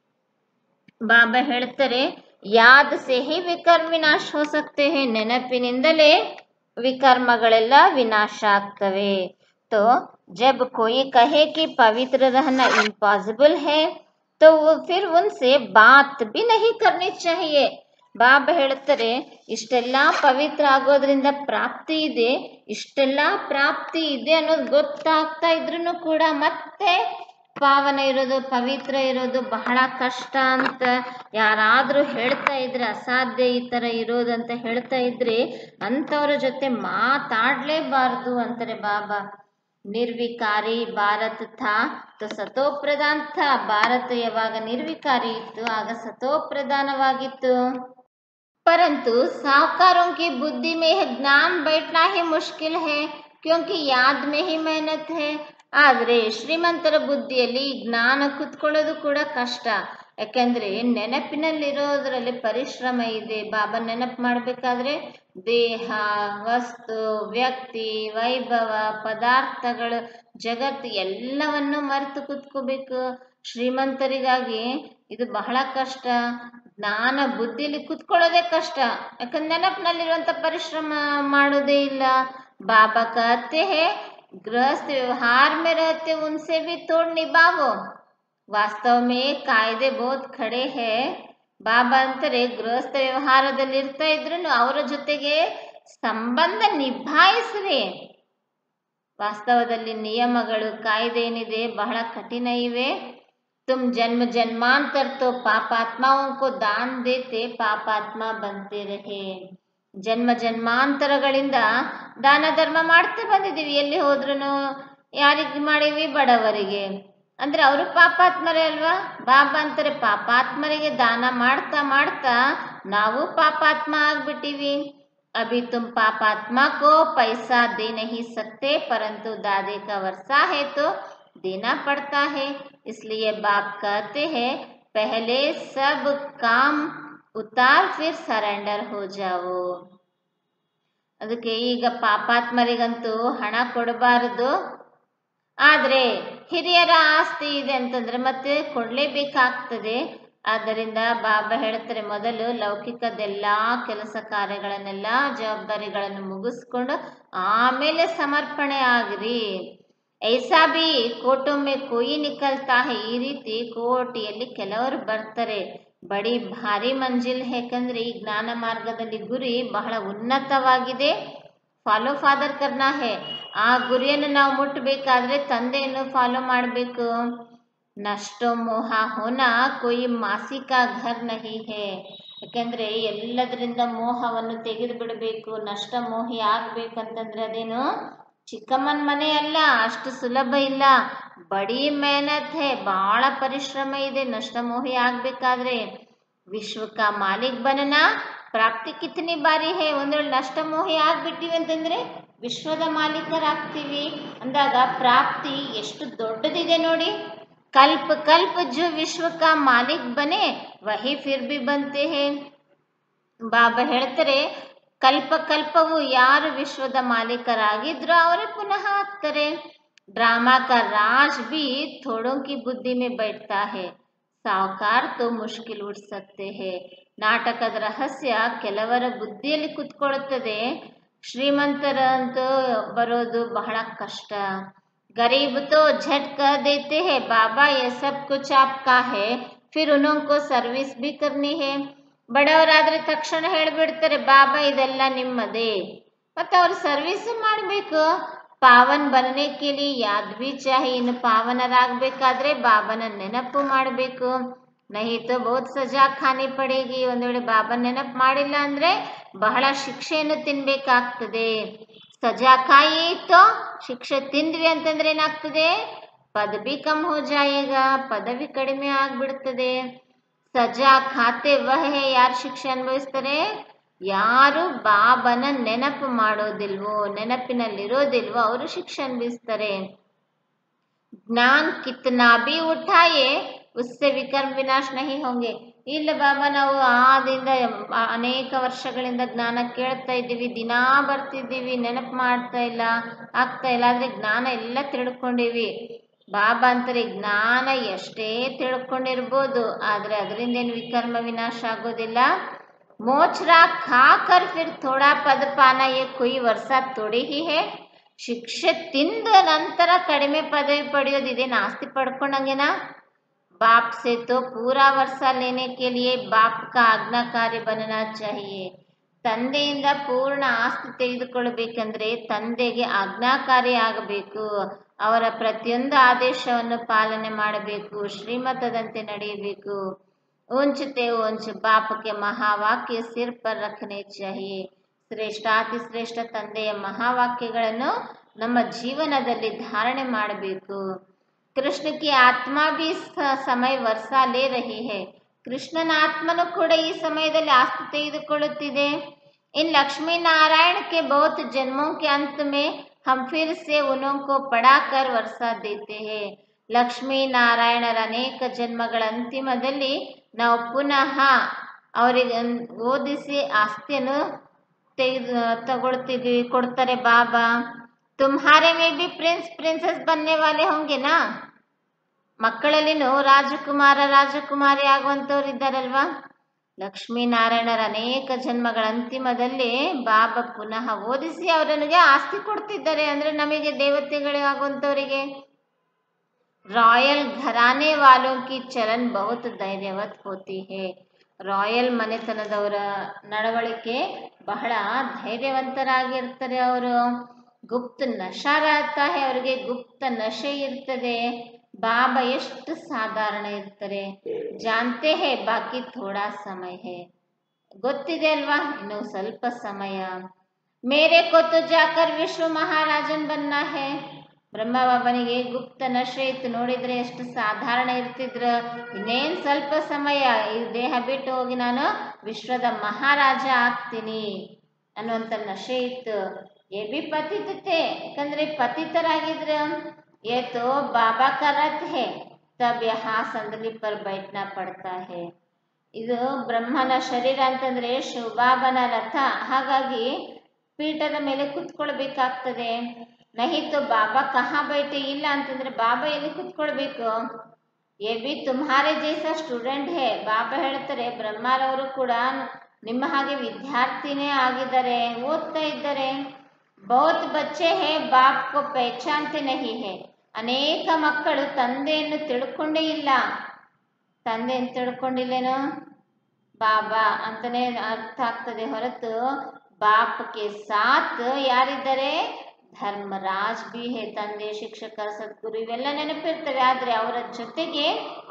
ಬಾಬಾ ಹೇಳ್ತಾರೆ ಯಾದ್ ಸೆ ಹಿ ವಿಕರ್ಮ ವಿನಾಶ ಹೋ ಸಕ್ತೆ ಹೇ ನೆನಪಿನಿಂದಲೇ ವಿಕರ್ಮಗಳೆಲ್ಲ ವಿನಾಶ ಆಗ್ತವೆ तो जब कोई कहे कि पवित्र रहना इम्पॉसिबल है तो वो फिर उनसे बात भी नहीं करनी चाहिए ಬಾಬಾ ಹೇಳ್ತಾರೆ ಇಷ್ಟೆಲ್ಲ ಪವಿತ್ರ ಆಗೋದ್ರಿಂದ ಪ್ರಾಪ್ತಿ ಇದೆ ಇಷ್ಟೆಲ್ಲ ಪ್ರಾಪ್ತಿ ಇದೆ ಅನ್ನೋದು ಗೊತ್ತಾಗ್ತಾ ಇದ್ರೂ ಕೂಡ ಮತ್ತೆ ಪಾವನ ಇರೋದು ಪವಿತ್ರ ಇರೋದು ಬಹಳ ಕಷ್ಟ ಅಂತ ಯಾರಾದರೂ ಹೇಳ್ತಾ ಇದ್ರೆ ಅಸಾಧ್ಯ ಈ ಥರ ಇರೋದು ಅಂತ ಹೇಳ್ತಾ ಇದ್ರೆ ಅಂಥವ್ರ ಜೊತೆ ಮಾತಾಡಲೇಬಾರ್ದು ಅಂತಾರೆ ಬಾಬಾ ನಿರ್ವಿಕಾರಿ ಭಾರತ ಥಾ तो ಸತೋ ಪ್ರಧಾನ್ ಥಾ ಭಾರತ ಯಾವಾಗ ನಿರ್ವಿಕಾರಿ ಇತ್ತು ಆಗ ಸತೋ ಪ್ರಧಾನವಾಗಿತ್ತು परंतु साहूकारों की बुद्धि में यह ज्ञान बैठना ही मुश्किल है क्योंकि याद में ही मेहनत है ಆದರೆ ಶ್ರೀಮಂತರ ಬುದ್ಧಿಯಲ್ಲಿ ಈ ಜ್ಞಾನ ಕುತ್ಕೊಳ್ಳೋದು ಕೂಡ ಕಷ್ಟ ಯಾಕೆಂದ್ರೆ ನೆನಪಿನಲ್ಲಿರೋದ್ರಲ್ಲಿ ಪರಿಶ್ರಮ ಇದೆ ಬಾಬಾ ನೆನಪು ಮಾಡಬೇಕಾದ್ರೆ ದೇಹ ವಸ್ತು ವ್ಯಕ್ತಿ ವೈಭವ ಪದಾರ್ಥಗಳು ಜಗತ್ತು ಎಲ್ಲವನ್ನು ಮರೆತು ಕುತ್ಕೋಬೇಕು ಶ್ರೀಮಂತರಿಗಾಗಿ ಇದು ಬಹಳ ಕಷ್ಟ ಜ್ಞಾನ ಬುದ್ಧಿಲಿ ಕುತ್ಕೊಳ್ಳೋದೇ ಕಷ್ಟ ಯಾಕಂದ್ರೆ ನೆನಪಿನಲ್ಲಿರುವಂತ ಪರಿಶ್ರಮ ಮಾಡೋದೇ ಇಲ್ಲ ಬಾಬಾ कहते हैं गृहस्थ व्यवहार में रहते उनसे भी तोड़ निभावो ವಾಸ್ತವ ಮೇ ಕಾಯ್ದೆ ಬಹುತ್ ಖಡೆ ಹೇ ಬಾಬಾ ಅಂತಾರೆ ಗೃಹಸ್ಥ ವ್ಯವಹಾರದಲ್ಲಿ ಇರ್ತಾ ಇದ್ರು ಅವರ ಜೊತೆಗೆ ಸಂಬಂಧ ನಿಭಾಯಿಸ್ರಿ ವಾಸ್ತವದಲ್ಲಿ ನಿಯಮಗಳು ಕಾಯ್ದೆ ಏನಿದೆ ಬಹಳ ಕಠಿಣ ಇವೆ तुम जन्म जन्मांतर तो पापात्माओं को दान देते पापात्मा बनते रहे ಜನ್ಮ ಜನ್ಮಾಂತರಗಳಿಂದ ದಾನ ಧರ್ಮ ಮಾಡ್ತಾ ಬಂದಿದ್ದೀವಿ ಎಲ್ಲಿ ಹೋದ್ರೂ ಯಾರಿಗೆ ಮಾಡೀವಿ ಬಡವರಿಗೆ ಅಂದ್ರೆ ಅವರು ಪಾಪಾತ್ಮರೇ ಅಲ್ವಾ ಬಾಬಾ ಅಂತಾರೆ ಪಾಪಾತ್ಮರಿಗೆ ದಾನ ಮಾಡ್ತಾ ಮಾಡ್ತಾ ನಾವು ಪಾಪಾತ್ಮ ಆಗ್ಬಿಟ್ಟಿವಿ अभी तुम पापात्मा को पैसा दे नहीं सकते परंतु दादे का वर्षा है तो देना पड़ता है इसलिए बाप कहते हैं पहले सब काम ಉತ್ತಾರ್ ಫಿರ್ ಸರೆಂಡರ್ ಹೋ ಜಾವೋ ಅದಕ್ಕೆ ಈಗ ಪಾಪಾತ್ಮರಿಗಂತೂ ಹಣ ಕೊಡಬಾರದು ಆದರೆ ಹಿರಿಯರ ಆಸ್ತಿ ಇದೆ ಅಂತಂದ್ರೆ ಮತ್ತೆ ಕೊಡಲೇಬೇಕಾಗ್ತದೆ ಆದ್ದರಿಂದ ಬಾಬಾ ಹೇಳ್ತಾರೆ ಮೊದಲು ಲೌಕಿಕದೆಲ್ಲ ಕೆಲಸ ಕಾರ್ಯಗಳನ್ನೆಲ್ಲ ಜವಾಬ್ದಾರಿಗಳನ್ನು ಮುಗಿಸ್ಕೊಂಡು ಆಮೇಲೆ ಸಮರ್ಪಣೆ ಆಗ್ರಿ ಐಸಾ ಬಿ ಕೋಟೊಮ್ಮೆ ಕೊಯ್ಯಿ ನಿಕಲ್ತಾ ಹೇ ಈ ರೀತಿ ಕೋಟಿಯಲ್ಲಿ ಕೆಲವರು ಬರ್ತಾರೆ ಬಡಿ ಭಾರಿ ಮಂಜಿಲ್ ಯಾಕಂದ್ರೆ ಈ ಜ್ಞಾನ ಮಾರ್ಗದಲ್ಲಿ ಗುರಿ ಬಹಳ ಉನ್ನತವಾಗಿದೆ ಫಾಲೋ ಫಾದರ್ ಕರ್ನಾ ಹೇ ಆ ಗುರಿಯನ್ನು ನಾವು ಮುಟ್ಟಬೇಕಾದ್ರೆ ತಂದೆಯನ್ನು ಫಾಲೋ ಮಾಡಬೇಕು ನಷ್ಟೋ ಮೋಹ ಹೋನ ಕೊಯ್ ಮಾಸಿಕ ಘರ್ ನಹಿ ಹೇ ಯಾಕೆಂದ್ರೆ ಎಲ್ಲದರಿಂದ ಮೋಹವನ್ನು ತೆಗೆದು ಬಿಡಬೇಕು ನಷ್ಟ ಮೋಹಿ ಆಗ್ಬೇಕಂತಂದ್ರೆ ಅದೇನು ಚಿಕ್ಕಮ್ಮನ ಮನೆ ಅಲ್ಲ ಅಷ್ಟು ಸುಲಭ ಇಲ್ಲ ಬಡಿ ಮೆಹನತ್ ಹೇ ಬಹಳ ಪರಿಶ್ರಮ ಇದೆ ನಷ್ಟಮೋಹಿ ಆಗ್ಬೇಕಾದ್ರೆ ವಿಶ್ವಕ ಮಾಲಿಕ್ ಬನನ ಪ್ರಾಪ್ತಿ ಕಿತನಿ ಬಾರಿ ಹೇ ಒಂದು ವೇಳೆ ನಷ್ಟಮೋಹಿ ಆಗ್ಬಿಟ್ಟಿವಿ ಅಂತಂದ್ರೆ ವಿಶ್ವದ ಮಾಲೀಕರಾಗ್ತೀವಿ ಅಂದಾಗ ಪ್ರಾಪ್ತಿ ಎಷ್ಟು ದೊಡ್ಡದಿದೆ ನೋಡಿ ಕಲ್ಪ ಕಲ್ಪ ಜೋ ವಿಶ್ವಕ ಮಾಲಿಕ್ ಬನೆ ವಹಿ ಫಿರ್ ಬಿ ಬಂತೆ ಹೇ ಬಾಬಾ ಹೇಳ್ತಾರೆ ಕಲ್ಪ ಕಲ್ಪವು ಯಾರು ವಿಶ್ವದ ಮಾಲೀಕರಾಗಿದ್ರು ಅವರೇ ಪುನಃ ಆಗ್ತಾರೆ ड्रामा का राज भी थोड़ों की बुद्धि में बैठता है ಸಾವುಕಾರ ತೋ ಮುಷ್ಕಿಲ್ ಉಡ್ ಸಕ್ತೆ ಹೇ ನಾಟಕದ ರಹಸ್ಯ ಕೆಲವರ ಬುದ್ಧಿಯಲ್ಲಿ ಕುತ್ಕೊಳ್ಳುತ್ತದೆ ಶ್ರೀಮಂತರಂತೂ ಬರೋದು ಬಹಳ ಕಷ್ಟ गरीब तो झट कह देते हैं बाबा ये सब कुछ आपका है फिर उनको सर्विस भी करनी है ಬಡವರಾದ್ರೆ ತಕ್ಷಣ ಹೇಳ್ಬಿಡ್ತಾರೆ ಬಾಬಾ ಇದೆಲ್ಲ ನಿಮ್ಮದೇ ಮತ್ತೆ ಅವ್ರ ಸರ್ವಿಸ್ ಮಾಡಬೇಕು ಪಾವನ್ ಬನ್ನೆ के लिए याद भी चाहिए ಇನ್ನು ಪಾವನರಾಗಬೇಕಾದ್ರೆ ಬಾಬನ ನೆನಪು ಮಾಡಬೇಕು ನಹಿ ತೋ ಬಹುತ್ ಸಜಾ ಖಾನಿ ಪಡೇಗಿ ಒಂದು ವೇಳೆ ಬಾಬನ ನೆನಪು ಮಾಡಿಲ್ಲ ಅಂದ್ರೆ ಬಹಳ ಶಿಕ್ಷೆಯನ್ನು ತಿನ್ಬೇಕಾಗ್ತದೆ ಸಜಾ ಕಾಯಿ ತೋ ಶಿಕ್ಷೆ ತಿಂದ್ವಿ ಅಂತಂದ್ರೆ ಏನಾಗ್ತದೆ ಪದವಿ ಕಮ್ ಹೋ ಜಾಯೇಗ ಪದವಿ ಕಡಿಮೆ ಆಗ್ಬಿಡ್ತದೆ ಸಜಾ ಖಾತೆ ವಹೆ ಯಾರು ಶಿಕ್ಷೆ ಅನುಭವಿಸ್ತಾರೆ ಯಾರು ಬಾಬನ ನೆನಪು ಮಾಡೋದಿಲ್ವೋ ನೆನಪಿನಲ್ಲಿರೋದಿಲ್ವೋ ಅವರು ಶಿಕ್ಷೆ ಅನುಭವಿಸ್ತಾರೆ ಜ್ಞಾನ್ ಕಿತ್ನಾ ಬಿ ಉಠಾಯೆ ಉಸ್ಸೆ ವಿಕರ್ಮ ವಿನಾಶ ನಹಿ ಹೋಂಗೆ ಇಲ್ಲ ಬಾಬಾ ನಾವು ಆದಿಂದ ಅನೇಕ ವರ್ಷಗಳಿಂದ ಜ್ಞಾನ ಕೇಳ್ತಾ ಇದ್ದೀವಿ ದಿನಾ ಬರ್ತಿದ್ದೀವಿ ನೆನಪು ಮಾಡ್ತಾ ಇಲ್ಲ ಆಗ್ತಾ ಇಲ್ಲ ಆದ್ರೆ ಜ್ಞಾನ ಎಲ್ಲ ತಿಳ್ಕೊಂಡಿವಿ ಬಾಬಾ ಅಂತಾರೆ ಜ್ಞಾನ ಎಷ್ಟೇ ತಿಳ್ಕೊಂಡಿರ್ಬೋದು ಆದ್ರೆ ಅದರಿಂದ ಏನು ವಿಕರ್ಮ ವಿನಾಶ ಆಗೋದಿಲ್ಲ मोचरा खाकर फिर थोड़ा पद पाना ये कोई वर्षा थोड़ी ही है ಶಿಕ್ಷೆ ತಿಂದ ನಂತರ ಕಡಿಮೆ ಪದವಿ ಪಡೆಯೋದು ಇದೇನು ಆಸ್ತಿ ಪಡ್ಕೊಂಡಂಗೆನಾ बाप से तो पूरा वर्षा लेने के लिए बाप का आज्ञाकारी बनना चाहिए ತಂದೆಯಿಂದ ಪೂರ್ಣ ಆಸ್ತಿ ತೆಗೆದುಕೊಳ್ಬೇಕಂದ್ರೆ ತಂದೆಗೆ ಆಜ್ಞಾಕಾರಿ ಆಗಬೇಕು ಅವರ ಪ್ರತಿಯೊಂದು ಆದೇಶವನ್ನು ಪಾಲನೆ ಮಾಡಬೇಕು ಶ್ರೀಮತದಂತೆ ನಡೆಯಬೇಕು ऊंचते ऊंच बाप के महावाक्य सिर पर रखने चाहिए ಶ್ರೇಷ್ಠ ಅತಿ ಶ್ರೇಷ್ಠ ತಂದೆಯ ಮಹಾವಾಕ್ಯಗಳನ್ನು ನಮ್ಮ ಜೀವನದಲ್ಲಿ ಧಾರಣೆ ಮಾಡಬೇಕು ಕೃಷ್ಣ ಕಿ ಆತ್ಮ ಬಿ ಸ- ಸಮಯ ವರ್ಷ ಲೇ ರಹಿ ಹೇ ಕೃಷ್ಣನ ಆತ್ಮನು ಕೂಡ ಈ ಸಮಯದಲ್ಲಿ ಆಸ್ತಿ ತೆಗೆದುಕೊಳ್ಳುತ್ತಿದೆ ಇನ್ ಲಕ್ಷ್ಮೀ नारायण के बहुत जन्मों के अंत में हम फिर से उन्हों को पढ़ाकर वर्षा देते हैं ಲಕ್ಷ್ಮೀ ನಾರಾಯಣರ ಅನೇಕ ಜನ್ಮಗಳ ಅಂತಿಮದಲ್ಲಿ ನಾವು ಪುನಃ ಅವರಿಗೆ ಓದಿಸಿ ಆಸ್ತಿಯನ್ನು ತೆಗೆದು ತಗೊಳ್ತಿದ್ವಿ ಕೊಡ್ತಾರೆ ಬಾಬಾ ತುಮ್ಹಾರೆ ಮೇ ಬಿ ಪ್ರಿನ್ಸ್ ಪ್ರಿನ್ಸೆಸ್ ಬನ್ನೆ ವಾಲೆ ಹೋಂಗೆನಾ ಮಕ್ಕಳಲ್ಲಿನೂ ರಾಜಕುಮಾರ ರಾಜಕುಮಾರಿ ಆಗುವಂಥವ್ರು ಇದ್ದಾರಲ್ವಾ ಲಕ್ಷ್ಮೀನಾರಾಯಣರ ಅನೇಕ ಜನ್ಮಗಳ ಅಂತಿಮದಲ್ಲಿ ಬಾಬಾ ಪುನಃ ಓದಿಸಿ ಅವರನಿಗೆ ಆಸ್ತಿ ಕೊಡ್ತಿದ್ದಾರೆ ಅಂದ್ರೆ ನಮಗೆ ದೇವತೆಗಳೇ ಆಗುವಂಥವರಿಗೆ ರಾಯಲ್ ಘರಾನೆ ವಾಲೋ ಕಿ ಚಲನ್ ಬಹುತ್ ಧೈರ್ಯವತ್ ಹೋತಿ ಹೇ ರಾಯಲ್ ಮನೆತನದವರ ನಡವಳಿಕೆ ಬಹಳ ಧೈರ್ಯವಂತರಾಗಿರ್ತಾರೆ ಅವರು ಗುಪ್ತ ನಶಾ रहता है ಅವರಿಗೆ ಗುಪ್ತ ನಶೆ ಇರ್ತದೆ ಬಾಬಾ ಎಷ್ಟು ಸಾಧಾರಣ ಇರ್ತಾರೆ ಜಾನ್ತೆ ಹೇ ಬಾಕಿ ಥೋಡಾ ಸಮಯ ಹೇ ಗೊತ್ತಿದೆ ಅಲ್ವಾ ಇನ್ನು ಸ್ವಲ್ಪ ಸಮಯ ಮೇರೆ ಕೊತ್ತು ಜಾಕರ್ ವಿಶ್ವ ಮಹಾರಾಜನ್ ಬನ್ನ ಹೇ ಬ್ರಹ್ಮ ಬಾಬನಿಗೆ ಗುಪ್ತ ನಶೆ ಇತ್ತು ನೋಡಿದ್ರೆ ಎಷ್ಟು ಸಾಧಾರಣ ಇರ್ತಿದ್ರು ಇನ್ನೇನ್ ಸ್ವಲ್ಪ ಸಮಯ ಈ ದೇಹ ಬಿಟ್ಟು ಹೋಗಿ ನಾನು ವಿಶ್ವದ ಮಹಾರಾಜ ಆಗ್ತೀನಿ ಅನ್ನುವಂಥ ನಶೆ ಇತ್ತು ಎ ಬಿ ಪತಿತತೆ ಯಾಕಂದ್ರೆ ಪತಿತರಾಗಿದ್ರ ಏತೋ ಬಾಬಾ ಕರತ್ ಹೇ ತಬ್ ಯಹಾ ಸಂದಲಿ ಪರ್ ಬೈಟ್ನಾ ಪಡ್ತಾ ಹೇ ಇದು ಬ್ರಹ್ಮನ ಶರೀರ ಅಂತಂದ್ರೆ ಶಿವಬಾಬನ ರಥ ಹಾಗಾಗಿ ಪೀಠದ ಮೇಲೆ ಕುತ್ಕೊಳ್ಬೇಕಾಗ್ತದೆ ನಹಿತು ಬಾಬಾ ಕಹಾ ಬೈಟೆ ಇಲ್ಲ ಅಂತಂದ್ರೆ ಬಾಬಾ ಎಲ್ಲಿ ಕುತ್ಕೊಳ್ಬೇಕು ಎ ಬಿ ತುಮ್ಹಾರೆ ಜೈಸ ಸ್ಟೂಡೆಂಟ್ ಹೇ ಬಾಬಾ ಹೇಳ್ತಾರೆ ಬ್ರಹ್ಮಾರವರು ಕೂಡ ನಿಮ್ಮ ಹಾಗೆ ವಿದ್ಯಾರ್ಥಿನೇ ಆಗಿದ್ದಾರೆ ಓದ್ತಾ ಇದ್ದಾರೆ ಬಹುತ್ ಬಚ್ಚೆ ಹೇ ಬಾಪ್ ಕೋ ಪಹಚಾನ್ತೆ ನಹಿ ಹೇ ಅನೇಕ ಮಕ್ಕಳು ತಂದೆಯನ್ನು ತಿಳ್ಕೊಂಡೇ ಇಲ್ಲ ತಂದೆಯನ್ನು ತಿಳ್ಕೊಂಡಿಲ್ಲೇನೋ ಬಾಬಾ ಅಂತಾನೆ ಅರ್ಥ ಆಗ್ತದೆ ಹೊರತು ಬಾಪ್ಗೆ ಸಾಥ್ ಯಾರಿದ್ದಾರೆ ಧರ್ಮರಾಜ್ ಬಿ ಹೇ ತಂದೆ ಶಿಕ್ಷಕ ಸದ್ಗುರು ಇವೆಲ್ಲ ನೆನಪಿರ್ತವೆ ಆದ್ರೆ ಅವರ ಜೊತೆಗೆ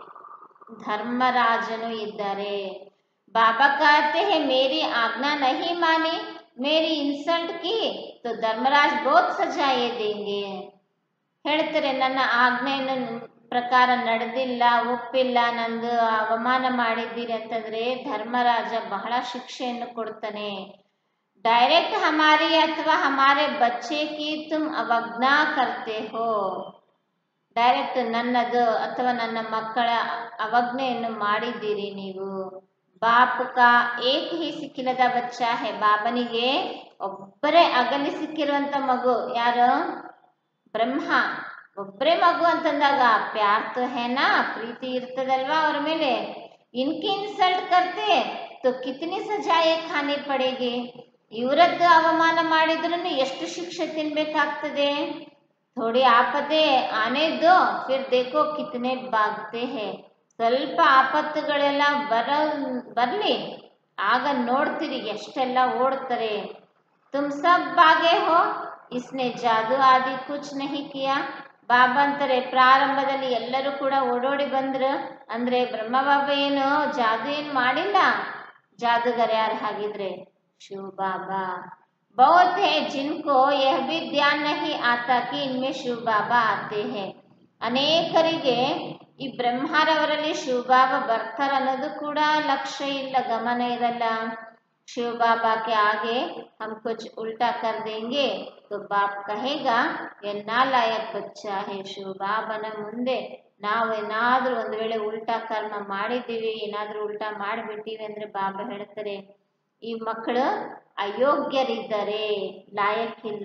ಧರ್ಮರಾಜನು ಇದ್ದಾರೆ ಬಾಬಾ कहते हैं मेरी आज्ञा नहीं मानी मेरी इंसल्ट की तो धर्मराज बहुत सजाए देंगे ಹೇಳ್ತಾರೆ ನನ್ನ ಆಜ್ಞೆಯನ್ನು ಪ್ರಕಾರ ನಡೆದಿಲ್ಲ ಒಪ್ಪಿಲ್ಲ ನಂದು ಅವಮಾನ ಮಾಡಿದ್ದೀರಿ ಅಂತಂದ್ರೆ ಧರ್ಮರಾಜ ಬಹಳ ಶಿಕ್ಷೆಯನ್ನು ಕೊಡ್ತಾನೆ ಡೈರೆಕ್ಟ್ ಹಮಾರಿ ಅಥವಾ ಹಮಾರೆ ಬಚ್ಚೆ ಕಿ ತುಮ್ ಅವಜ್ಞಾ ಕರ್ತೆ ಹೋ ಡೈರೆಕ್ಟ್ ನನ್ನದು ಅಥವಾ ನನ್ನ ಮಕ್ಕಳ ಅವಜ್ಞೆಯನ್ನು ಮಾಡಿದ್ದೀರಿ ನೀವು ಬಾಪ್ ಕಾ ಏಕ್ ಹಿ ಸಿಕ್ಕಿಲ್ಲದ ಬಚ್ಚ ಹೇ ಬಾಬನಿಗೆ ಒಬ್ಬರೇ ಅಗಲಿ ಸಿಕ್ಕಿರುವಂತ ಮಗು ಯಾರು ಬ್ರಹ್ಮ ಒಬ್ಬರೇ ಮಗು ಅಂತಂದಾಗ ಪ್ಯಾರ್ ತೋ ಹೇನಾ ಪ್ರೀತಿ ಇರ್ತದಲ್ವಾ ಅವ್ರ ಮೇಲೆ ಇನ್ಕಿ ಇನ್ಸಲ್ಟ್ ಕರ್ತೆ ತೋ ಕಿತನಿ ಸಜಾಯೆ ಖಾನೆ ಪಡೆಗೆ ಇವರದ್ದು ಅವಮಾನ ಮಾಡಿದ್ರು ಎಷ್ಟು ಶಿಕ್ಷೆ ತಿನ್ಬೇಕಾಗ್ತದೆ ಥೋಡಿ ಆಪದೆ ಆನೆ ದೋ ಫಿರ್ ದೇಖೋ ಕಿತನೆ ಬಾಗ್ತೆ ಹೇ ಸ್ವಲ್ಪ ಆಪತ್ತುಗಳೆಲ್ಲ ಬರ ಬರಲಿ ಆಗ ನೋಡ್ತೀರಿ ಎಷ್ಟೆಲ್ಲ ಓಡ್ತಾರೆ ತುಮ್ ಸಬ್ ಬಾಗೆ ಹೋ इसने जादू आदि कुछ नहीं किया ಬಾಬಾ ಅಂತಾರೆ ಪ್ರಾರಂಭದಲ್ಲಿ ಎಲ್ಲರೂ ಕೂಡ ಓಡೋಡಿ ಬಂದ್ರು ಅಂದ್ರೆ ಬ್ರಹ್ಮ ಬಾಬಾ ಏನು ಜಾದು ಏನು ಮಾಡಿಲ್ಲ ಜಾದೂಗರ್ ಯಾರು ಹಾಗಿದ್ರೆ ಶಿವ ಬಾಬಾ बहुत है जिनको यह भी ध्यान नहीं आता कि इनमें शिव बाबा आते हैं ಅನೇಕರಿಗೆ ಈ ಬ್ರಹ್ಮರವರಲ್ಲಿ ಶಿವಬಾಬಾ ಬರ್ತಾರೆ ಅನ್ನೋದು ಕೂಡ ಲಕ್ಷ್ಯ ಇಲ್ಲ ಗಮನ ಇರಲ್ಲ शिव बाबा के आगे हम कुछ उल्टा कर देंगे तो बाप कहेगा ये नालायक बच्चा है ಶಿವ ಬಾಬನ ಮುಂದೆ ನಾವು ಏನಾದ್ರೂ ಒಂದು ವೇಳೆ ಉಲ್ಟಾ ಕರ್ಮ ಮಾಡಿದ್ದೀವಿ ಏನಾದ್ರೂ ಉಲ್ಟಾ ಮಾಡಿಬಿಟ್ಟಿವಿ ಅಂದ್ರೆ ಬಾಬಾ ಹೇಳ್ತಾರೆ ಈ ಮಕ್ಕಳು ಅಯೋಗ್ಯರಿದ್ದಾರೆ ಲಾಯಕ್ಕಿಲ್ಲ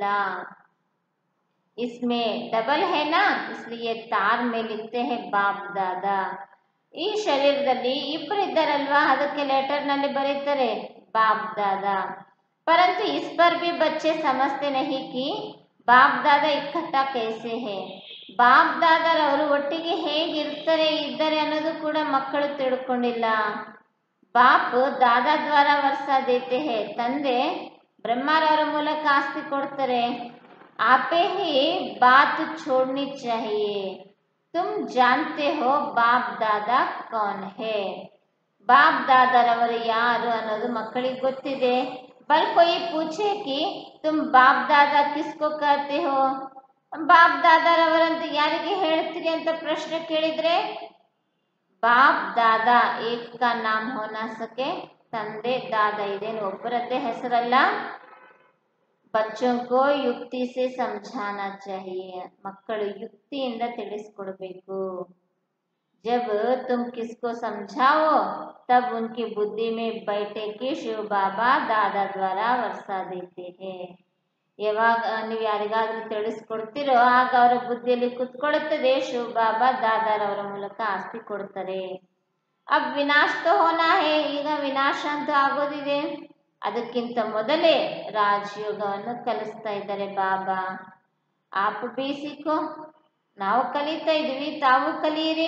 इसमें डबल है ना इसलिए तार में लिखते हैं बाप दादा ಈ ಶರೀರದಲ್ಲಿ ಇಬ್ಬರು ಇದ್ದಾರಲ್ವಾ ಅದಕ್ಕೆ ಲೆಟರ್ನಲ್ಲಿ ಬರೀತಾರೆ बाप दादा परंतु इस पर भी बच्चे समझते नहीं कि बाप दादा इकट्ठा कैसे है ಬಾಪ್ ದಾದಾರವರು ಒಟ್ಟಿಗೆ ಹೇಗಿರ್ತಾರೆ ಇದ್ದಾರೆ ಅನ್ನೋದು ಕೂಡ ಮಕ್ಕಳು ತಿಳ್ಕೊಂಡಿಲ್ಲ ಬಾಪ್ ದಾದಾ ದ್ವಾರ ವರ್ಷ ದೇತೆ ಹೇ ತಂದೆ ಬ್ರಹ್ಮರವರ ಮೂಲಕ ಆಸ್ತಿ ಕೊಡ್ತಾರೆ आपे ही बात छोड़नी चाहिए तुम जानते हो बाप दादा कौन है ಬಾಪ್ ದಾದಾರವರು ಯಾರು ಅನ್ನೋದು ಮಕ್ಕಳಿಗೆ ಗೊತ್ತಿದೆ ಬಲ್ ಕೊಯ್ ಪೂಛೆ ಕಿ ತುಮ್ ಬಾಪ್ ದಾದಾ ಕಿಸ್ಕೋ ಕಹತೆ ಹೋ ಬಾಪ್ ದಾದಾರವರಂತ ಯಾರಿಗೆ ಹೇಳ್ತೀರಿ ಅಂತ ಪ್ರಶ್ನೆ ಕೇಳಿದ್ರೆ ಬಾಪ್ ದಾದಾ ಏಕ ಕಾ ನಾಮ್ ಹೋನಾ ಸಕೆ ತಂದೆ ದಾದಾ ಇದೇನು ಒಬ್ಬರದ್ದೇ ಹೆಸರಲ್ಲ ಬಚ್ಚೋं को युक्ति से समझाना चाहिए ಮಕ್ಕಳು ಯುಕ್ತಿಯಿಂದ ತಿಳಿಸ್ಕೊಡ್ಬೇಕು जब तुम किसको समझाओ तब उनकी बुद्धि में बैठे कि शिव बाबा दादा द्वारा वर्षा देते हैं ಯಾವಾಗ ನೀವು ಯಾರಿಗಾದ್ರೂ ತಿಳಿಸ್ಕೊಡ್ತೀರೋ ಆಗ ಅವರ ಬುದ್ಧಿಯಲ್ಲಿ ಕುತ್ಕೊಳ್ಳುತ್ತದೆ ಶಿವ ಬಾಬಾ ದಾದಾರವರ ಮೂಲಕ ಆಸ್ತಿ ಕೊಡ್ತಾರೆ ಅಬ್ ವಿನಾಶ ತೋ ಹೋನಾ ಹೇ ಈಗ ವಿನಾಶ ಅಂತೂ ಆಗೋದಿದೆ ಅದಕ್ಕಿಂತ ಮೊದಲೇ ರಾಜಯೋಗವನ್ನು ಕಲಿಸ್ತಾ ಇದ್ದಾರೆ ಬಾಬಾ ಆಪ್ ಬಿ ಸಿಕ್ಕೋ ನಾವು ಕಲಿತಾ ಇದ್ವಿ ತಾವು ಕಲಿಯಿರಿ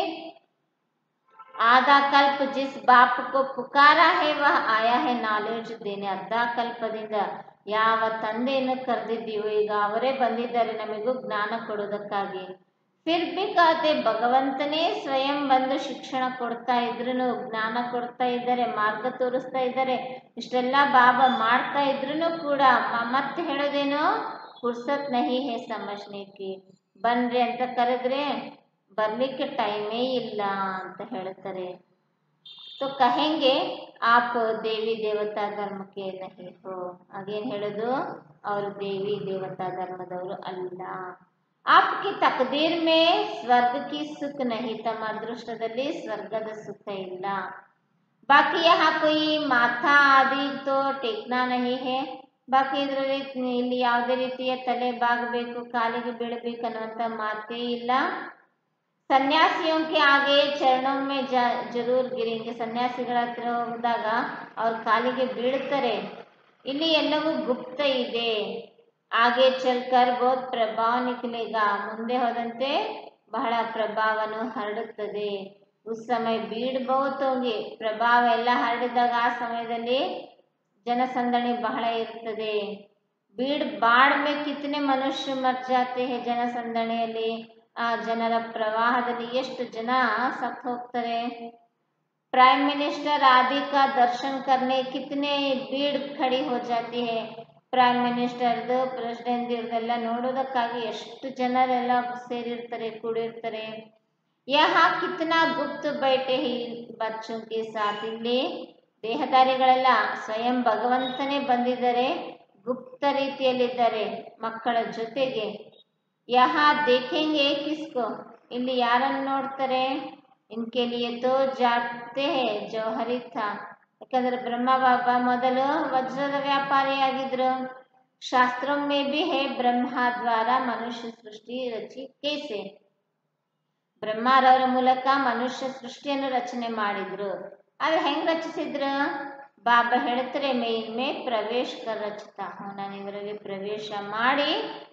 आधा कल्प जिस बाप को पुकारा है वह आया है ನಾಲೆಡ್ಜ್ ದೇನೆ ಅರ್ಧ ಕಲ್ಪದಿಂದ ಯಾವ ತಂದೆಯನ್ನು ಕರೆದಿದ್ದೀವೋ ಈಗ ಅವರೇ ಬಂದಿದ್ದಾರೆ ನಮಗೂ ಜ್ಞಾನ ಕೊಡೋದಕ್ಕಾಗಿ ಫಿರ್ ಬಿ ಕಾತೆ ಭಗವಂತನೇ ಸ್ವಯಂ ಬಂದು ಶಿಕ್ಷಣ ಕೊಡ್ತಾ ಇದ್ರು ಜ್ಞಾನ ಕೊಡ್ತಾ ಇದ್ದಾರೆ ಮಾರ್ಗ ತೋರಿಸ್ತಾ ಇದ್ದಾರೆ ಇಷ್ಟೆಲ್ಲ ಬಾಬಾ ಮಾಡ್ತಾ ಇದ್ರು ಕೂಡ ಮ- ಮತ್ತೆ ಹೇಳೋದೇನು ಫುರ್ಸತ್ ನಹಿ ಹೇ ಸಮಜ್ನೇಕಿ ಬನ್ರಿ ಅಂತ ಕರೆದ್ರೆ ಬರ್ಲಿಕ್ಕೆ ಟೈಮೇ ಇಲ್ಲ ಅಂತ ಹೇಳ್ತಾರೆ तो कहेंगे आप देवी देवता धर्म के नहीं हो ಅದೇನು ಹೇಳೋದು ಅವರು ದೇವಿ ದೇವತಾ ಧರ್ಮದವರು ಅಲ್ಲ आपकी तकदीर में स्वर्ग की सुख नहीं ತಮ್ಮ ಅದೃಷ್ಟದಲ್ಲಿ ಸ್ವರ್ಗದ ಸುಖ ಇಲ್ಲ ಬಾಕಿ यहाँ कोई ಮಾಥಾ ಆದಿ तो टेकना नहीं है ಬಾಕಿ ಇದರಲ್ಲಿ ಇಲ್ಲಿ ಯಾವುದೇ ರೀತಿಯ ತಲೆ ಬಾಗಬೇಕು ಕಾಲಿಗೆ ಬೀಳಬೇಕು ಅನ್ನುವಂಥ ಮಾತೇ ಇಲ್ಲ ಸನ್ಯಾಸಿयों के आगे ಚರಣೋं में ಜ ಜರೂರ್ ಗಿರಿಂಗೆ ಸನ್ಯಾಸಿಗಳ ಹತ್ರ ಹೋದಾಗ ಅವ್ರ ಕಾಲಿಗೆ ಬೀಳ್ತಾರೆ ಇಲ್ಲಿ ಎಲ್ಲವೂ ಗುಪ್ತ ಇದೆ ಆಗೆ ಚಲ್ಕರ್ ಬಹುತ್ ಪ್ರಭಾವ ನಿಖಲೇಗ ಮುಂದೆ ಹೋದಂತೆ ಬಹಳ ಪ್ರಭಾವನು ಹರಡುತ್ತದೆ ಉಸ್ ಸಮಯ ಬೀಡ್ ಬಹುತ್ ಹೋಗಿ ಪ್ರಭಾವ ಎಲ್ಲ ಹರಡಿದಾಗ ಆ ಸಮಯದಲ್ಲಿ ಜನಸಂದಣಿ ಬಹಳ ಇರ್ತದೆ ಬೀಡ್ ಬಾಡ್ ಮೇ ಕಿತನೆ ಮನುಷ್ಯ ಮರ್ ಜಾತೆ ಹೇ ಜನಸಂದಣಿಯಲ್ಲಿ ಆ ಜನರ ಪ್ರವಾಹದಲ್ಲಿ ಎಷ್ಟು ಜನ ಸತ್ತು ಹೋಗ್ತಾರೆ प्राइम मिनिस्टर आदि का दर्शन करने कितने भीड़ खड़ी हो जाती है ಪ್ರೈಮ್ ಮಿನಿಸ್ಟರ್ದು ಪ್ರೆಸಿಡೆಂಟ್ ಇವ್ರದೆಲ್ಲ ನೋಡೋದಕ್ಕಾಗಿ ಎಷ್ಟು ಜನರೆಲ್ಲ ಸೇರಿರ್ತಾರೆ ಕೂಡಿರ್ತಾರೆ ಯಹ ಕಿತ್ನಾ ಗುಪ್ತ ಬೈಟೆ ಹಿ ಬಚ್ಚೋं के साथ ಇಲ್ಲಿ ದೇಹದಾರಿಗಳೆಲ್ಲ ಸ್ವಯಂ ಭಗವಂತನೇ ಬಂದಿದ್ದಾರೆ ಗುಪ್ತ ರೀತಿಯಲ್ಲಿದ್ದಾರೆ ಮಕ್ಕಳ ಜೊತೆಗೆ ಯಹ ದೇಖೆಂಗೆ ಕಿಸ್ಕೋ ಇಲ್ಲಿ ಯಾರನ್ನು ನೋಡ್ತಾರೆ ಇನ್ಕೆ ಲಿಯೆ ತೋ ಜಾತೆ ಹೇ ಜೌಹರಿ ಥಾ ಯಾಕಂದ್ರೆ ಬ್ರಹ್ಮ ಬಾಬಾ ಮೊದಲು ವಜ್ರದ ವ್ಯಾಪಾರಿಯಾಗಿದ್ರು ಶಾಸ್ತ್ರ ಮೇ ಬಿ ಹೇ ಬ್ರಹ್ಮ ದ್ವಾರ ಮನುಷ್ಯ ಸೃಷ್ಟಿ ರಚಿ ಕೇಸೆ ಬ್ರಹ್ಮರವರ ಮೂಲಕ ಮನುಷ್ಯ ಸೃಷ್ಟಿಯನ್ನು ರಚನೆ ಮಾಡಿದ್ರು ಆದ್ರೆ ಹೆಂಗ್ ರಚಿಸಿದ್ರು ಬಾಬಾ ಹೇಳ್ತಾರೆ ಮೇನ್ ಮೇ ಪ್ರವೇಶ ಕರ್ ರಚಿತ ನಾನು ಇದರಲ್ಲಿ ಪ್ರವೇಶ ಮಾಡಿ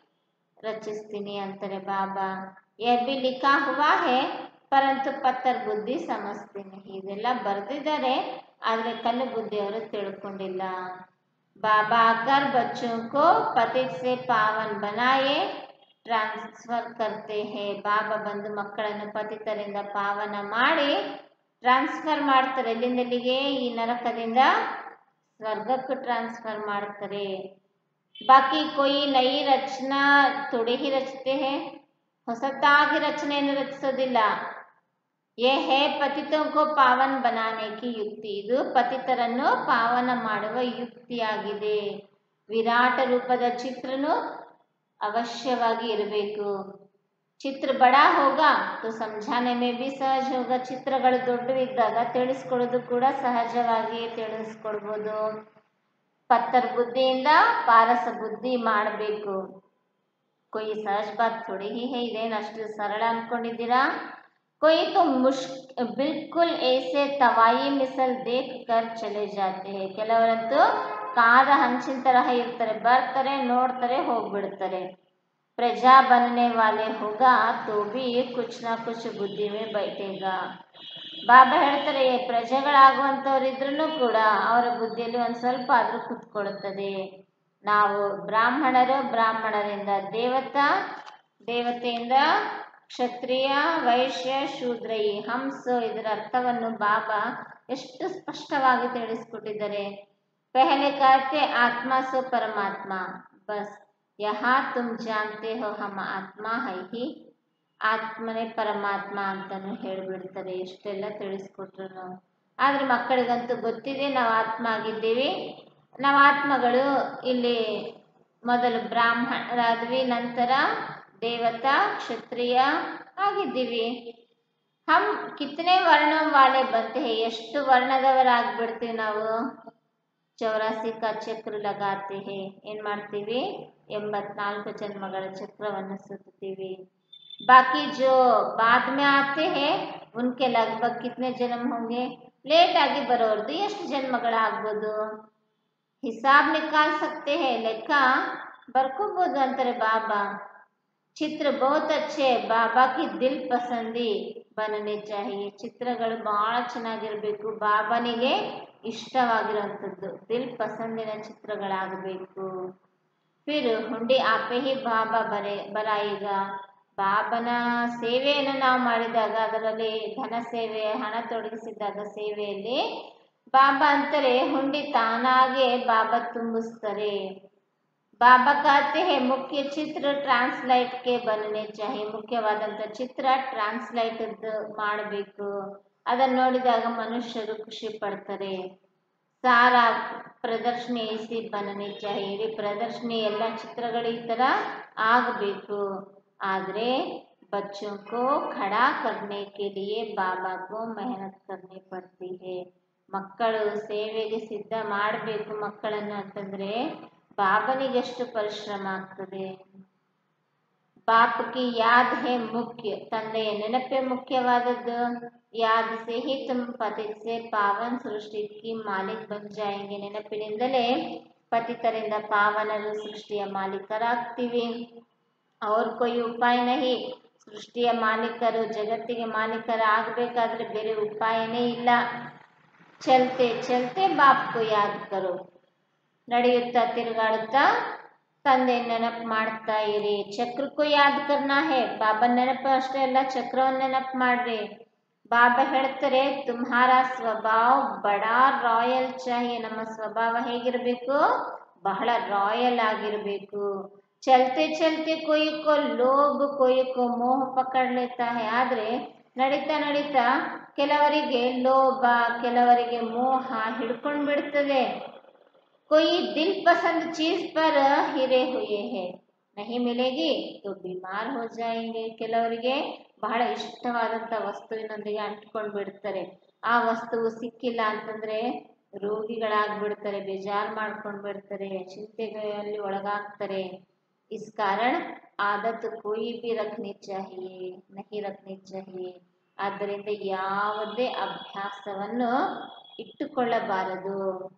ರಚಿಸ್ತೀನಿ ಅಂತಾರೆ ಬಾಬಾ ಯಹ ಬಿ ಲಿಖಾ ಹುವಾ ಹೇ ಪರಂತು ಪತ್ತರ್ ಬುದ್ಧಿ ಸಮಸ್ತೀನಿ ಇದೆಲ್ಲ ಬರೆದಿದ್ದಾರೆ ಆದರೆ ಕಲ್ಲು ಬುದ್ಧಿಯವರು ತಿಳ್ಕೊಂಡಿಲ್ಲ बाबा आकर बच्चों को पतित से पावन बनाए ಟ್ರಾನ್ಸ್ಫರ್ ಕರ್ತೆ ಹೇ ಬಾಬಾ ಬಂದು ಮಕ್ಕಳನ್ನು ಪತಿತರಿಂದ ಪಾವನ ಮಾಡಿ ಟ್ರಾನ್ಸ್ಫರ್ ಮಾಡ್ತಾರೆ ಎಲ್ಲಿಂದ ಎಲ್ಲಿಗೆ ಈ ನರಕದಿಂದ ಸ್ವರ್ಗಕ್ಕೂ ಟ್ರಾನ್ಸ್ಫರ್ ಮಾಡ್ತಾರೆ ಬಾಕಿ ಕೊಯ್ ನೈ ರಚನಾ ಥೋಡೆ ಹಿ ರಚತೆ ಹೇ ಹೊಸತಾಗಿ ರಚನೆಯನ್ನು ರಚಿಸೋದಿಲ್ಲ ಯೇ ಹೇ ಪತಿತೋಂಕೋ ಪಾವನ್ ಬನಾನೆ ಕಿ ಯುಕ್ತಿ ಇದು ಪತಿತರನ್ನು ಪಾವನ ಮಾಡುವ ಯುಕ್ತಿಯಾಗಿದೆ ವಿರಾಟ ರೂಪದ ಚಿತ್ರನು ಅವಶ್ಯವಾಗಿ ಇರಬೇಕು ಚಿತ್ರ ಬಡ ಹೋಗ तो समझाने में भी सहज होगा ಚಿತ್ರಗಳು ದೊಡ್ಡವಿದ್ದಾಗ ತಿಳಿಸ್ಕೊಡೋದು ಕೂಡ ಸಹಜವಾಗಿ ತಿಳಿಸ್ಕೊಡ್ಬೋದು ಪತ್ತರ್ ಬುದ್ಧಿಯಿಂದ ಪಾರಸ ಬುದ್ಧಿ ಮಾಡಬೇಕು ಕೊಯ್ ಸಹಜ ಬಾತ್ ಥೋಡಿ ಹಿ ಹೇ ಇದೇನು ಅಷ್ಟು ಸರಳ ಅನ್ಕೊಂಡಿದ್ದೀರಾ कोई तो मुश्क बिल्कुल ऐसे तवाई ಮಿಸಲ್ ದೇಖ್ ಕರ್ ಚಲೆ ಜಾತೆ ಹೇ ಕೆಲವರಂತೂ ಕಾದ ಹಂಚಿನ ತರಹ ಇರ್ತಾರೆ ಬರ್ತಾರೆ ನೋಡ್ತಾರೆ ಹೋಗ್ಬಿಡ್ತಾರೆ ಪ್ರಜಾ ಬನ್ನೆ ವಾಲೆ ಹೋಗ ತೋ ಬಿ ಕುಚ್ ನಾ ಕುಚ್ ಬುದ್ಧಿ ಮೇ ಬೈಠೇಗಾ ಬಾಬಾ ಹೇಳ್ತಾರೆ ಪ್ರಜೆಗಳಾಗುವಂಥವ್ರು ಇದ್ರೂ ಕೂಡ ಅವರ ಬುದ್ಧಿಯಲ್ಲಿ ಒಂದು ಸ್ವಲ್ಪ ಆದರೂ ಕುತ್ಕೊಳ್ಳುತ್ತದೆ ನಾವು ಬ್ರಾಹ್ಮಣರು ಬ್ರಾಹ್ಮಣರಿಂದ ದೇವತಾ ದೇವತೆಯಿಂದ ಕ್ಷತ್ರಿಯ ವೈಶ್ಯ ಶೂದ್ರ ಈ ಹಂಸ ಇದರ ಅರ್ಥವನ್ನು ಬಾಬಾ ಎಷ್ಟು ಸ್ಪಷ್ಟವಾಗಿ ತಿಳಿಸ್ಕೊಟ್ಟಿದ್ದಾರೆ ಪಹಲೆ कहते ಆತ್ಮ ಸೋ ಪರಮಾತ್ಮ ಬಸ್ ಯಹಾ ತುಮ್ ಜಾನ್ತೆ ಹೋ ಹಮ ಆತ್ಮ ಹೈ ಹಿ ಆತ್ಮನೇ ಪರಮಾತ್ಮ ಅಂತಾನು ಹೇಳಿಬಿಡ್ತಾರೆ ಎಷ್ಟೆಲ್ಲ ತಿಳಿಸ್ಕೊಟ್ರು ನಾವು ಆದರೆ ಮಕ್ಕಳಿಗಂತೂ ಗೊತ್ತಿದೆ ನಾವು ಆತ್ಮ ಆಗಿದ್ದೀವಿ ನಾವು ಆತ್ಮಗಳು ಇಲ್ಲಿ ಮೊದಲು ಬ್ರಾಹ್ಮಣರಾದ್ವಿ ನಂತರ ದೇವತಾ ಕ್ಷತ್ರಿಯ ಆಗಿದ್ದೀವಿ ಹಮ್ ಕಿತ್ತನೆ ವರ್ಣ ವಾಲೆ ಬಂತೆ ಹೇ ಎಷ್ಟು ವರ್ಣದವರಾಗ್ಬಿಡ್ತೀವಿ ನಾವು ಚೌರಾಸಿ ಕಾ ಚಕ್ರ ಲಗಾತೆ ಹೇ ಏನು ಮಾಡ್ತೀವಿ ಎಂಬತ್ನಾಲ್ಕು ಜನ್ಮಗಳ ಚಕ್ರವನ್ನು ಸುತ್ತೀವಿ ಬಾಕಿ ಜೋ ಬಾದ್ ಮೇ ಆತೆ ಹೇ ಉನ್ಕೆ ಲಗ್ಭಗ್ ಕಿತ್ನೆ ಜನ್ಮ ಹೋಂಗೆ ಲೇಟ್ ಆಗಿ ಬರೋರ್ದು ಎಷ್ಟು ಜನ್ಮಗಳಾಗ್ಬೋದು ಹಿಸಾಬ್ ನಿಕಾಲ್ ಸಕ್ತೆ ಹೇ ಲೆಕ್ಕ ಬರ್ಕೋಬೋದು ಅಂತಾರೆ ಬಾಬಾ ಚಿತ್ರ ಬಹುತ್ ಅಚ್ಚೆ ಬಾಬಾ ಕಿ ದಿಲ್ ಪಸಂದಿ ಬನನೆ ಚಾಹಿಯೆ ಚಿತ್ರಗಳು ಬಹಳ ಚೆನ್ನಾಗಿರಬೇಕು ಬಾಬನಿಗೆ ಇಷ್ಟವಾಗಿರುವಂಥದ್ದು ದಿಲ್ ಪಸಂದಿನ ಚಿತ್ರಗಳಾಗಬೇಕು ಫಿರ್ ಹುಂಡಿ ಆಪೆ ಹಿ ಬಾಬಾ ಬರೆ ಬರಾಯಿಗ ಬಾಬನ ಸೇವೆಯನ್ನು ನಾವು ಮಾಡಿದಾಗ ಅದರಲ್ಲಿ ಧನ ಸೇವೆ ಹಣ ತೊಡಗಿಸಿದಾಗ ಸೇವೆಯಲ್ಲಿ ಬಾಬಾ ಅಂತಾರೆ ಹುಂಡಿ ತಾನಾಗೆ ಬಾಬಾ ತುಂಬಿಸ್ತಾರೆ ಬಾಬಾ कहते हैं ಮುಖ್ಯ ಚಿತ್ರ ಟ್ರಾನ್ಸ್ಲೈಟ್ಗೆ ಬನ್ನೆ ಚಾಹಿ ಮುಖ್ಯವಾದಂಥ ಚಿತ್ರ ಟ್ರಾನ್ಸ್ಲೈಟ್ ಮಾಡಬೇಕು ಅದನ್ನು ನೋಡಿದಾಗ ಮನುಷ್ಯರು ಖುಷಿ ಪಡ್ತಾರೆ ಸಾರ ಪ್ರದರ್ಶನಿ ಐಸಿ ಬನ್ನಿ ಚಾಹಿ ಇಡೀ ಪ್ರದರ್ಶನಿ ಎಲ್ಲ ಚಿತ್ರಗಳು ಈ ಥರ ಆಗಬೇಕು ಆದರೆ बच्चों को खड़ा करने के लिए बाबा को मेहनत करनी पड़ती है ಮಕ್ಕಳು ಸೇವೆಗೆ ಸಿದ್ಧ ಮಾಡಬೇಕು ಮಕ್ಕಳನ್ನು ಅಂತಂದರೆ ಬಾಬನಿಗೆ ಎಷ್ಟು ಪರಿಶ್ರಮ ಆಗ್ತದೆ ಬಾಪಕಿ ಯಾದ್ ಹೇ ಮುಖ್ಯ ತಂದೆಯ ನೆನಪೇ ಮುಖ್ಯವಾದದ್ದು ಯಾದ್ ಸೆ ಹಿ ತುಮ್ ಪತಿತ್ ಸೆ ಪಾವನ್ ಸೃಷ್ಟಿ ಕಿ ಮಾಲಿಕ್ ಬನ್ ಜಾಯಂಗೆ ನೆನಪಿನಿಂದಲೇ ಪತಿತರಿಂದ ಪಾವನರು ಸೃಷ್ಟಿಯ ಮಾಲೀಕರಾಗ್ತೀವಿ ಅವ್ರ ಕೊಯ್ ಉಪಾಯ ನಹಿ ಸೃಷ್ಟಿಯ ಮಾಲೀಕರು ಜಗತ್ತಿಗೆ ಮಾಲೀಕರ ಆಗಬೇಕಾದ್ರೆ ಬೇರೆ ಉಪಾಯನೇ ಇಲ್ಲ ಚಲ್ತೆ ಚಲ್ತೆ ಬಾಪ್ಕು ಯಾದ್ ಕರೋ ನಡೆಯುತ್ತಾ ತಿರುಗಾಡುತ್ತಾ ತಂದೆ ನೆನಪು ಮಾಡ್ತಾ ಇರಿ ಚಕ್ರಕ್ಕೂ ಯಾದ್ ಕರ್ನಾ ಹೇ ಬಾಬಾ ನೆನಪು ಅಷ್ಟೇ ಅಲ್ಲ ಚಕ್ರವನ್ನು ನೆನಪು ಮಾಡ್ರಿ ಬಾಬಾ ಹೇಳ್ತಾರೆ ತುಮ್ಹಾರ ಸ್ವಭಾವ ಬಡಾ ರಾಯಲ್ ಚಾಹಿಯೆ ನಮ್ಮ ಸ್ವಭಾವ ಹೇಗಿರಬೇಕು ಬಹಳ ರಾಯಲ್ ಆಗಿರಬೇಕು ಚಲ್ತೆ ಚಲ್ತೆ ಕೊಯ್ಕೋ ಲೋಭ ಕೊಯ್ಕೋ ಮೋಹ ಪಕಡ್ ಲೇತಾ ಹೇ ಆದರೆ ನಡೀತಾ ನಡೀತಾ ಕೆಲವರಿಗೆ ಲೋಭ ಕೆಲವರಿಗೆ ಮೋಹ ಹಿಡ್ಕೊಂಡು ಬಿಡ್ತದೆ कोई दिल पसंद चीज पर हिरे हुए हैं नहीं मिलेगी तो बीमार हो जाएंगे ಕೆಲವರಿಗೆ ಬಹಳ ಇಷ್ಟವಾದಂಥ ವಸ್ತುವಿನೊಂದಿಗೆ ಅಂಟ್ಕೊಂಡು ಬಿಡ್ತಾರೆ ಆ ವಸ್ತುವು ಸಿಕ್ಕಿಲ್ಲ ಅಂತಂದ್ರೆ ರೋಗಿಗಳಾಗ್ಬಿಡ್ತಾರೆ ಬೇಜಾರು ಮಾಡ್ಕೊಂಡು ಬಿಡ್ತಾರೆ ಚಿಂತೆಗಳಲ್ಲಿ ಒಳಗಾಗ್ತಾರೆ इस कारण आदत कोई भी रखनी चाहिए नहीं रखनी चाहिए ಆದ್ದರಿಂದ ಯಾವುದೇ ಅಭ್ಯಾಸವನ್ನು ಇಟ್ಟುಕೊಳ್ಳಬಾರದು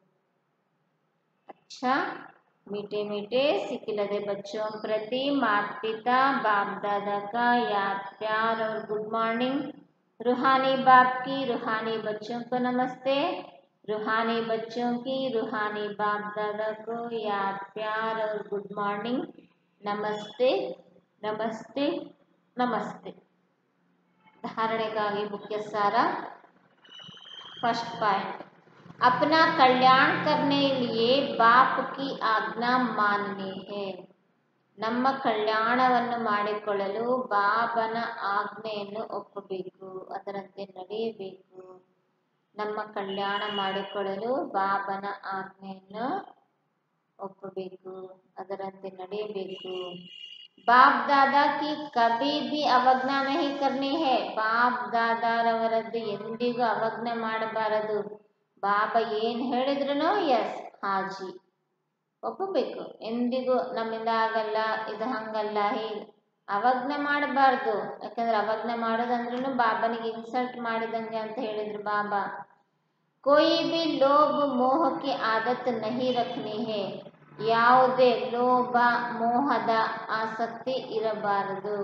अच्छा मीठे मीठे सिखिलदे बच्चों प्रति माता पिता बाप दादा का याद प्यार और गुड मॉर्निंग रूहानी बाप की रूहानी बच्चों को नमस्ते रूहानी बच्चों की रूहानी बाप दादा को याद प्यार और गुड मॉर्निंग नमस्ते नमस्ते नमस्ते धारणೆಗಾಗಿ मुख्य सारा फर्स्ट पॉइंट अपना कल्याण करने लिए बाप की आज्ञा माननी है ನಮ್ಮ ಕಲ್ಯಾಣವನ್ನು ಮಾಡಿಕೊಳ್ಳಲು ಬಾಬನ ಆಜ್ಞೆಯನ್ನು ಒಪ್ಪಬೇಕು ಅದರಂತೆ ನಡೆಯಬೇಕು ನಮ್ಮ ಕಲ್ಯಾಣ ಮಾಡಿಕೊಳ್ಳಲು ಬಾಬನ ಆಜ್ಞೆಯನ್ನು ಒಪ್ಪಬೇಕು ಅದರಂತೆ ನಡೆಯಬೇಕು ಬಾಪ್ ದಾದಾ ಕಿ ಕಭಿ ಭಿ ಅವಜ್ಞಾ ನಹಿ ಕರ್ನಿ ಹೇ ಬಾಪ್ ದಾದಾರವರದ್ದು ಎಂದಿಗೂ ಅವಜ್ಞೆ ಮಾಡಬಾರದು ಬಾಬಾ ಏನು ಹೇಳಿದ್ರು ಎಸ್ ಹಾಜಿ ಒಪ್ಪಬೇಕು ಎಂದಿಗೂ ನಮ್ಮಿಂದ ಆಗಲ್ಲ ಇದು ಹಂಗಲ್ಲ ಹೀಗೆ ಅವಜ್ಞೆ ಮಾಡಬಾರ್ದು ಯಾಕಂದ್ರೆ ಅವಜ್ಞೆ ಮಾಡೋದಂದ್ರೂ ಬಾಬನಿಗೆ ಇನ್ಸಲ್ಟ್ ಮಾಡಿದಂಗೆ ಅಂತ ಹೇಳಿದ್ರು ಬಾಬಾ ಕೋಯಿ ಬಿ ಲೋಭ ಮೋಹಕ್ಕೆ ಆದತ್ ನಹಿ ರಖನಿ ಹೇ ಯಾವುದೇ ಲೋಭ ಮೋಹದ ಆಸಕ್ತಿ ಇರಬಾರದು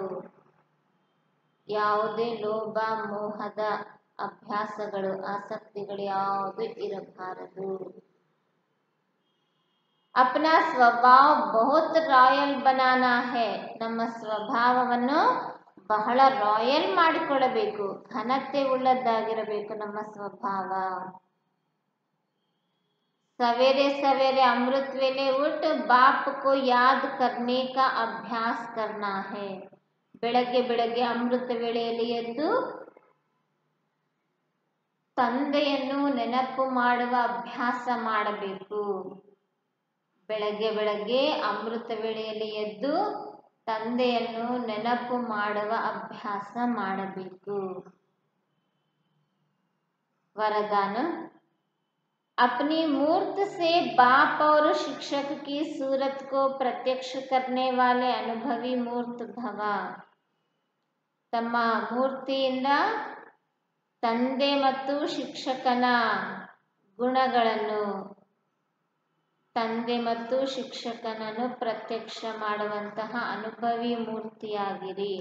ಯಾವುದೇ ಲೋಭ ಮೋಹದ ಅಭ್ಯಾಸಗಳು ಆಸಕ್ತಿಗಳು ಯಾವುದು ಇರಬಾರದು ಅಪ್ನ ಸ್ವಭಾವ ಬಹುತ್ ರಾಯಲ್ ಬನಾನ ಹೇ ನಮ್ಮ ಸ್ವಭಾವವನ್ನು ಬಹಳ ರಾಯಲ್ ಮಾಡಿಕೊಳ್ಳಬೇಕು ಘನತೆ ಉಳ್ಳದ್ದಾಗಿರಬೇಕು ನಮ್ಮ ಸ್ವಭಾವ सवेरे सवेरे अमृत वेले उठ बाप को याद करने का अभ्यास करना है ಬೆಳಗ್ಗೆ ಬೆಳಗ್ಗೆ ಅಮೃತ ವೇಳೆಯಲ್ಲಿ ಎದ್ದು ತಂದೆಯನ್ನು ನೆನಪು ಮಾಡುವ ಅಭ್ಯಾಸ ಮಾಡಬೇಕು ಬೆಳಗ್ಗೆ ಬೆಳಗ್ಗೆ ಅಮೃತ ವೇಳೆಯಲ್ಲಿ ಎದ್ದು ತಂದೆಯನ್ನು ನೆನಪು ಮಾಡುವ ಅಭ್ಯಾಸ ಮಾಡಬೇಕು ವರದಾನ अपनी मूर्त से बाप और शिक्षक की सूरत को प्रत्यक्ष करने वाले अनुभवी मूर्त भव ತಮ್ಮ ಮೂರ್ತಿಯಿಂದ ತಂದೆ ಮತ್ತು ಶಿಕ್ಷಕನ ಗುಣಗಳನ್ನು ತಂದೆ ಮತ್ತು ಶಿಕ್ಷಕನನ್ನು ಪ್ರತ್ಯಕ್ಷ ಮಾಡುವಂತಹ ಅನುಭವಿ ಮೂರ್ತಿಯಾಗಿರಿ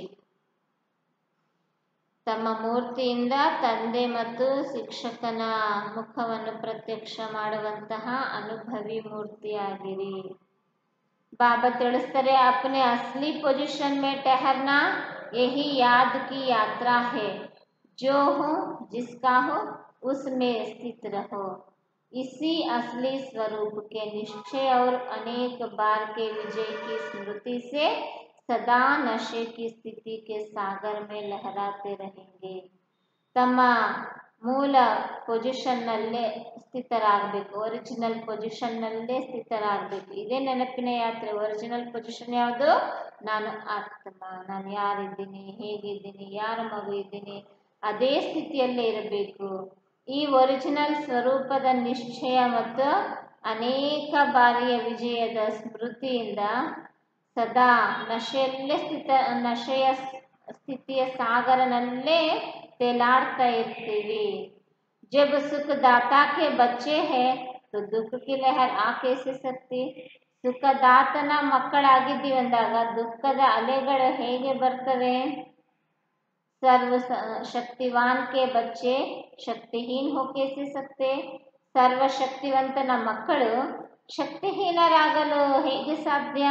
ತಮ್ಮ ಮೂರ್ತಿಯಿಂದ ತಂದೆ ಮತ್ತು ಶಿಕ್ಷಕನ ಮುಖವನ್ನು ಪ್ರತ್ಯಕ್ಷ ಮಾಡುವಂತಹ ಅನುಭವಿ ಮೂರ್ತಿಯಾಗಿರಿ ಬಾಬಾ ತಿಳಿಸ್ತಾರೆ अपने असली पोजीशन में ठहरना यही याद की यात्रा है जो हो जिसका हो उसमें स्थित रहो इसी असली स्वरूप के निश्चय और अनेक बार के विजय की स्मृति से सदा नशे की स्थिति के सागर में लहराते रहेंगे ತಮ್ಮ ಮೂಲ ಪೊಸಿಷನ್ನಲ್ಲೇ ಸ್ಥಿತರಾಗಬೇಕು ಒರಿಜಿನಲ್ ಪೊಸಿಷನ್ನಲ್ಲೇ ಸ್ಥಿತರಾಗಬೇಕು ಇದೇ ನೆನಪಿನ ಯಾತ್ರೆ ಒರಿಜಿನಲ್ ಪೊಸಿಷನ್ ಯಾವುದು ನಾನು ಆತ್ಮ ನಾನು ಯಾರಿದ್ದೀನಿ ಹೇಗಿದ್ದೀನಿ ಯಾರ ಮಗು ಇದ್ದೀನಿ ಅದೇ ಸ್ಥಿತಿಯಲ್ಲೇ ಇರಬೇಕು ಈ ಒರಿಜಿನಲ್ ಸ್ವರೂಪದ ನಿಶ್ಚಯ ಮತ್ತು ಅನೇಕ ಬಾರಿಯ ವಿಜಯದ ಸ್ಮೃತಿಯಿಂದ ಸದಾ ನಶೆಯಲ್ಲೇ ಸ್ಥಿತ ನಶೆಯ ಸ್ಥಿತಿಯ ಸಾಗರನಲ್ಲೇ ತೇಲಾಡ್ತಾ ಇರ್ತೀವಿ जब सुखदाता के बच्चे हैं तो दुख की लहर आ कैसे सकती ಸುಖದಾತನ ಮಕ್ಕಳಾಗಿದ್ದೀವಿ ಅಂದಾಗ ದುಃಖದ ಅಲೆಗಳು ಹೇಗೆ ಬರ್ತವೆ ಸರ್ವ ಶಕ್ತಿವಾನ್ ಕೆ ಬಚ್ಚೆ ಶಕ್ತಿಹೀನ್ ಹೋ कैसे सकते ಸರ್ವಶಕ್ತಿವಂತನ ಮಕ್ಕಳು ಶಕ್ತಿಹೀನರಾಗಲು ಹೇಗೆ ಸಾಧ್ಯ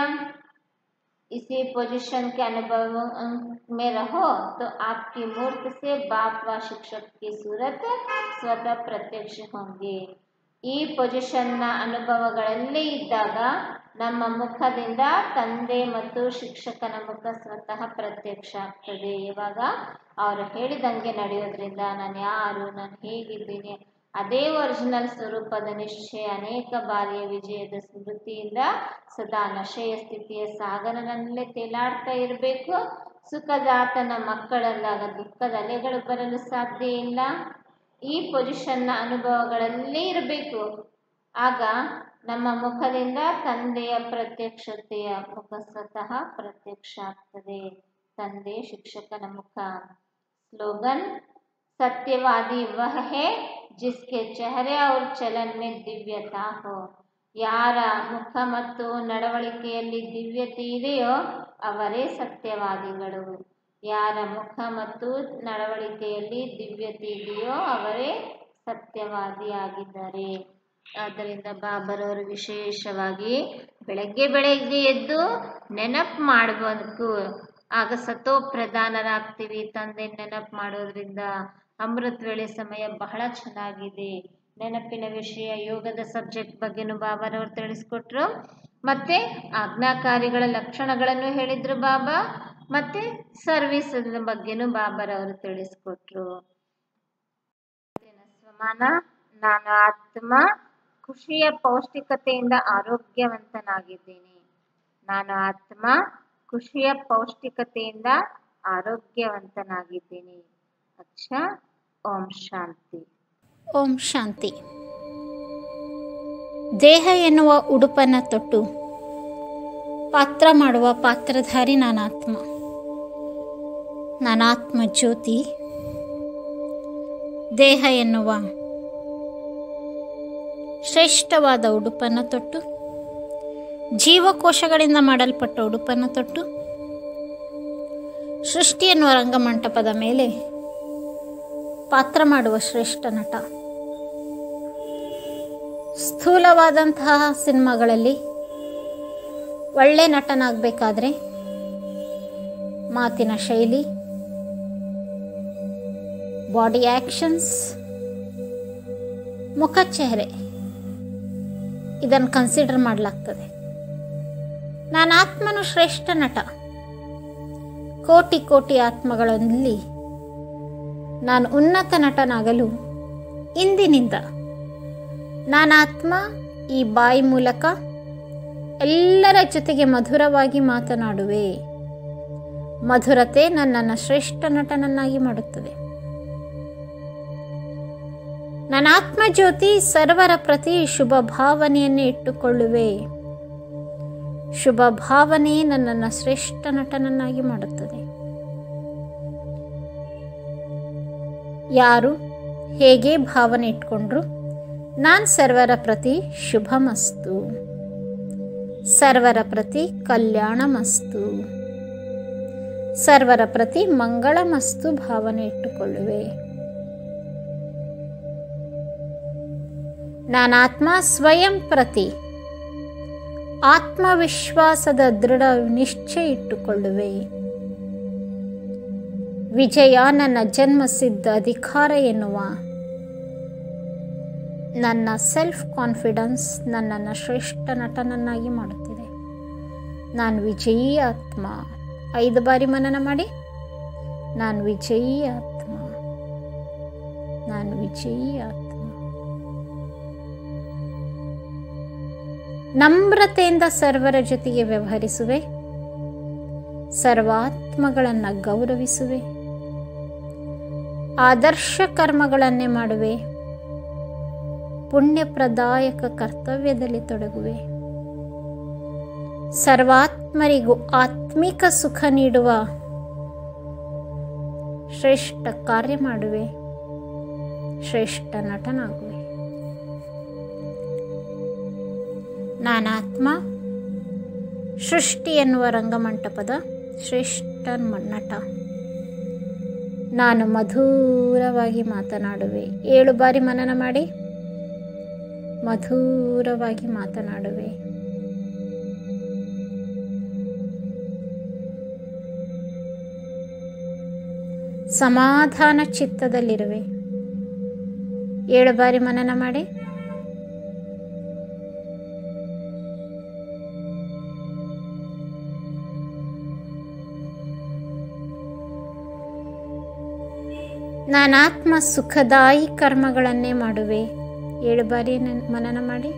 इसी पोजीशन के अनुभव में रहो तो आपकी मूर्त से बाप व शिक्षक की सूरत स्वतः प्रत्यक्ष होंगे ಈ ಪೊಸಿಷನ್ನ ಅನುಭವಗಳಲ್ಲಿ ಇದ್ದಾಗ ನಮ್ಮ ಮುಖದಿಂದ ತಂದೆ ಮತ್ತು ಶಿಕ್ಷಕನ ಮುಖ ಸ್ವತಃ ಪ್ರತ್ಯಕ್ಷ ಆಗ್ತದೆ ಇವಾಗ ಅವರು ಹೇಳಿದಂಗೆ ನಡೆಯೋದ್ರಿಂದ ನಾನು ಯಾರು ನಾನು ಹೇಗಿದ್ದೀನಿ ಅದೇ ಒರಿಜಿನಲ್ ಸ್ವರೂಪದ ನಿಶ್ಚಯ ಅನೇಕ ಬಾರಿಯ ವಿಜಯದ ಸ್ಮೃತಿಯಿಂದ ಸದಾ ನಶೆಯ ಸ್ಥಿತಿಯ ಸಾಗರನಲ್ಲೇ ತೇಲಾಡ್ತಾ ಇರಬೇಕು ಸುಖದಾತನ ಮಕ್ಕಳಲ್ಲಾಗ ದುಃಖದ ಅಲೆಗಳು ಬರಲು ಸಾಧ್ಯ ಇಲ್ಲ ಈ ಪೊಸಿಷನ್ನ ಅನುಭವಗಳಲ್ಲಿ ಇರಬೇಕು ಆಗ ನಮ್ಮ ಮುಖದಿಂದ ತಂದೆಯ ಪ್ರತ್ಯಕ್ಷತೆಯ ಮುಖ ಸ್ವತಃ ಪ್ರತ್ಯಕ್ಷ ಆಗ್ತದೆ ತಂದೆ ಶಿಕ್ಷಕನ ಮುಖ ಸ್ಲೋಗನ್ सत्यवादी वह है जिसके चेहरे और चलन में दिव्यता हो ಯಾರ ಮುಖ ಮತ್ತು ನಡವಳಿಕೆಯಲ್ಲಿ ದಿವ್ಯತೆ ಇದೆಯೋ ಅವರೇ ಸತ್ಯವಾದಿಗಳು ಯಾರ ಮುಖ ಮತ್ತು ನಡವಳಿಕೆಯಲ್ಲಿ ದಿವ್ಯತೆ ಇದೆಯೋ ಅವರೇ ಸತ್ಯವಾದಿಯಾಗಿದ್ದಾರೆ ಆದ್ದರಿಂದ ಬಾಬರವರು ವಿಶೇಷವಾಗಿ ಬೆಳಗ್ಗೆ ಬೆಳಗ್ಗೆ ಎದ್ದು ನೆನಪು ಮಾಡಬೇಕು ಆಗ ಸತೋ ಪ್ರಧಾನರಾಗ್ತೀವಿ ತಂದೆ ನೆನಪು ಮಾಡೋದ್ರಿಂದ ಅಮೃತ ವೇಳೆ ಸಮಯ ಬಹಳ ಚೆನ್ನಾಗಿದೆ ನೆನಪಿನ ವಿಷಯ ಯೋಗದ ಸಬ್ಜೆಕ್ಟ್ ಬಗ್ಗೆನೂ ಬಾಬಾರವರು ತಿಳಿಸ್ಕೊಟ್ರು ಮತ್ತೆ ಆಜ್ಞಾಕಾರಿಗಳ ಲಕ್ಷಣಗಳನ್ನು ಹೇಳಿದ್ರು ಬಾಬಾ ಮತ್ತೆ ಸರ್ವಿಸ್ ಬಗ್ಗೆನೂ ಬಾಬಾರವರು ತಿಳಿಸ್ಕೊಟ್ರು ಸ್ವಮಾನ ನಾನು ಆತ್ಮ ಖುಷಿಯ ಪೌಷ್ಟಿಕತೆಯಿಂದ ಆರೋಗ್ಯವಂತನಾಗಿದ್ದೇನೆ ನಾನು ಆತ್ಮ ಖುಷಿಯ ಪೌಷ್ಟಿಕತೆಯಿಂದ ಆರೋಗ್ಯವಂತನಾಗಿದ್ದೇನೆ ಅಕ್ಷ ಓಂ ಶಾಂತಿ ಓಂ ಶಾಂತಿ ದೇಹ ಎನ್ನುವ ಉಡುಪನ್ನು ತೊಟ್ಟು ಪಾತ್ರ ಮಾಡುವ ಪಾತ್ರಧಾರಿ ನಾನಾತ್ಮ ನಾನಾತ್ಮ ಜ್ಯೋತಿ ದೇಹ ಎನ್ನುವ ಶ್ರೇಷ್ಠವಾದ ಉಡುಪನ್ನು ತೊಟ್ಟು ಜೀವಕೋಶಗಳಿಂದ ಮಾಡಲ್ಪಟ್ಟ ಉಡುಪನ್ನು ತೊಟ್ಟು ಸೃಷ್ಟಿ ಎನ್ನುವ ರಂಗಮಂಟಪದ ಮೇಲೆ ಪಾತ್ರ ಮಾಡುವ ಶ್ರೇಷ್ಠ ನಟ ಸ್ಥೂಲವಾದಂತಹ ಸಿನಿಮಾಗಳಲ್ಲಿ ಒಳ್ಳೆ ನಟನಾಗಬೇಕಾದ್ರೆ ಮಾತಿನ ಶೈಲಿ ಬಾಡಿ ಆ್ಯಕ್ಷನ್ಸ್ ಮುಖಚೆಹರೆ ಇದನ್ನು ಕನ್ಸಿಡರ್ ಮಾಡಲಾಗ್ತದೆ ನಾನು ಆತ್ಮನು ಶ್ರೇಷ್ಠ ನಟ ಕೋಟಿ ಕೋಟಿ ಆತ್ಮಗಳಲ್ಲಿ ನಾನು ಉನ್ನತ ನಟನಾಗಲು ಇಂದಿನಿಂದ ನಾನಾತ್ಮ ಈ ಬಾಯಿ ಮೂಲಕ ಎಲ್ಲರ ಜೊತೆಗೆ ಮಧುರವಾಗಿ ಮಾತನಾಡುವೆ ಮಧುರತೆ ನನ್ನನ್ನು ಶ್ರೇಷ್ಠ ನಟನನ್ನಾಗಿ ಮಾಡುತ್ತದೆ ನನ್ನ ಆತ್ಮಜ್ಯೋತಿ ಸರ್ವರ ಪ್ರತಿ ಶುಭ ಭಾವನೆಯನ್ನು ಇಟ್ಟುಕೊಳ್ಳುವೆ ಶುಭ ಭಾವನೆ ನನ್ನನ್ನು ಶ್ರೇಷ್ಠ ನಟನನ್ನಾಗಿ ಮಾಡುತ್ತದೆ ಯಾರು ಹೇಗೆ ಭಾವನೆ ಇಟ್ಕೊಂಡ್ರು ನಾನು ಸರ್ವರ ಪ್ರತಿ ಶುಭಮಸ್ತು ಸರ್ವರ ಪ್ರತಿ ಕಲ್ಯಾಣಮಸ್ತು ಸರ್ವರ ಪ್ರತಿ ಮಂಗಳಮಸ್ತು ಭಾವನೆ ಇಟ್ಟುಕೊಳ್ಳುವೆ ನಾನಾತ್ಮ ಸ್ವಯಂ ಪ್ರತಿ ಆತ್ಮವಿಶ್ವಾಸದ ದೃಢ ನಿಶ್ಚಯ ಇಟ್ಟುಕೊಳ್ಳುವೆ ವಿಜಯ ನನ್ನ ಜನ್ಮಸಿದ್ಧ ಅಧಿಕಾರ ಎನ್ನುವ ನನ್ನ ಸೆಲ್ಫ್ ಕಾನ್ಫಿಡೆನ್ಸ್ ನನ್ನನ್ನು ಶ್ರೇಷ್ಠ ನಟನನ್ನಾಗಿ ಮಾಡುತ್ತಿದೆ ನಾನು ವಿಜಯೀ ಆತ್ಮ ಐದು ಬಾರಿ ಮನನ ಮಾಡಿ ನಾನು ವಿಜಯೀ ಆತ್ಮ ನಾನು ವಿಜಯೀ ಆತ್ಮ ನಮ್ರತೆಯಿಂದ ಸರ್ವರ ಜೊತೆಗೆ ವ್ಯವಹರಿಸುವೆ ಸರ್ವಾತ್ಮಗಳನ್ನು ಗೌರವಿಸುವೆ ಆದರ್ಶ ಕರ್ಮಗಳನ್ನೇ ಮಾಡುವೆ ಪುಣ್ಯಪ್ರದಾಯಕ ಕರ್ತವ್ಯದಲ್ಲಿ ತೊಡಗುವೆ ಸರ್ವಾತ್ಮರಿಗೂ ಆತ್ಮಿಕ ಸುಖ ನೀಡುವ ಶ್ರೇಷ್ಠ ಕಾರ್ಯ ಮಾಡುವೆ ಶ್ರೇಷ್ಠ ನಟನಾಗುವೆ ನಾನಾತ್ಮ ಸೃಷ್ಟಿ ಎನ್ನುವ ರಂಗಮಂಟಪದ ಶ್ರೇಷ್ಠ ಮ- ನಟ ನಾನು ಮಧುರವಾಗಿ ಮಾತನಾಡುವೆ ಏಳು ಬಾರಿ ಮನನ ಮಾಡಿ ಮಧುರವಾಗಿ ಮಾತನಾಡುವೆ ಸಮಾಧಾನ ಚಿತ್ತದಲ್ಲಿರುವೆ ಏಳು ಬಾರಿ ಮನನ ಮಾಡಿ ನಾನಾತ್ಮ ಸುಖದಾಯಿ ಕರ್ಮಗಳನ್ನೇ ಮಾಡುವೆ ಏಳು ಬಾರಿ ನನ್- ಮನನ ಮಾಡಿ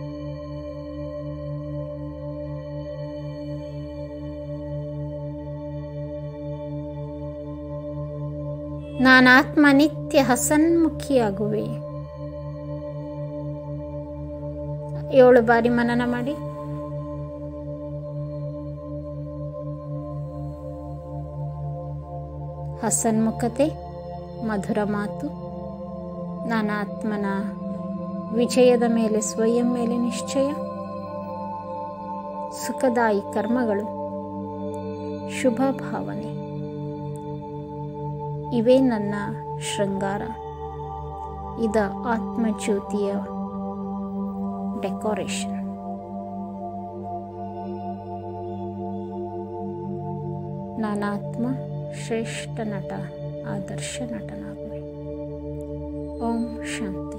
ನಾನಾತ್ಮ ನಿತ್ಯ ಹಸನ್ಮುಖಿಯಾಗುವೆ ಏಳು ಬಾರಿ ಮನನ ಮಾಡಿ ಹಸನ್ಮುಖತೆ ಮಧುರ ಮಾತು ನಾನಾತ್ಮನ ವಿಜಯದ ಮೇಲೆ ಸ್ವಯಂ ಮೇಲೆ ನಿಶ್ಚಯ ಸುಖದಾಯಿ ಕರ್ಮಗಳು ಶುಭ ಭಾವನೆ ಇವೇ ನನ್ನ ಶೃಂಗಾರ ಇದು ಆತ್ಮಜ್ಯೋತಿಯ ಡೆಕೋರೇಷನ್ ನಾನಾತ್ಮ ಶ್ರೇಷ್ಠ ನಟ ಆದರ್ಶ ನಟನಾಗುವೆ ಓಂ ಶಾಂತಿ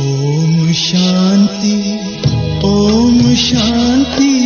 ಓಂ ಶಾಂತಿ ಓಂ ಶಾಂತಿ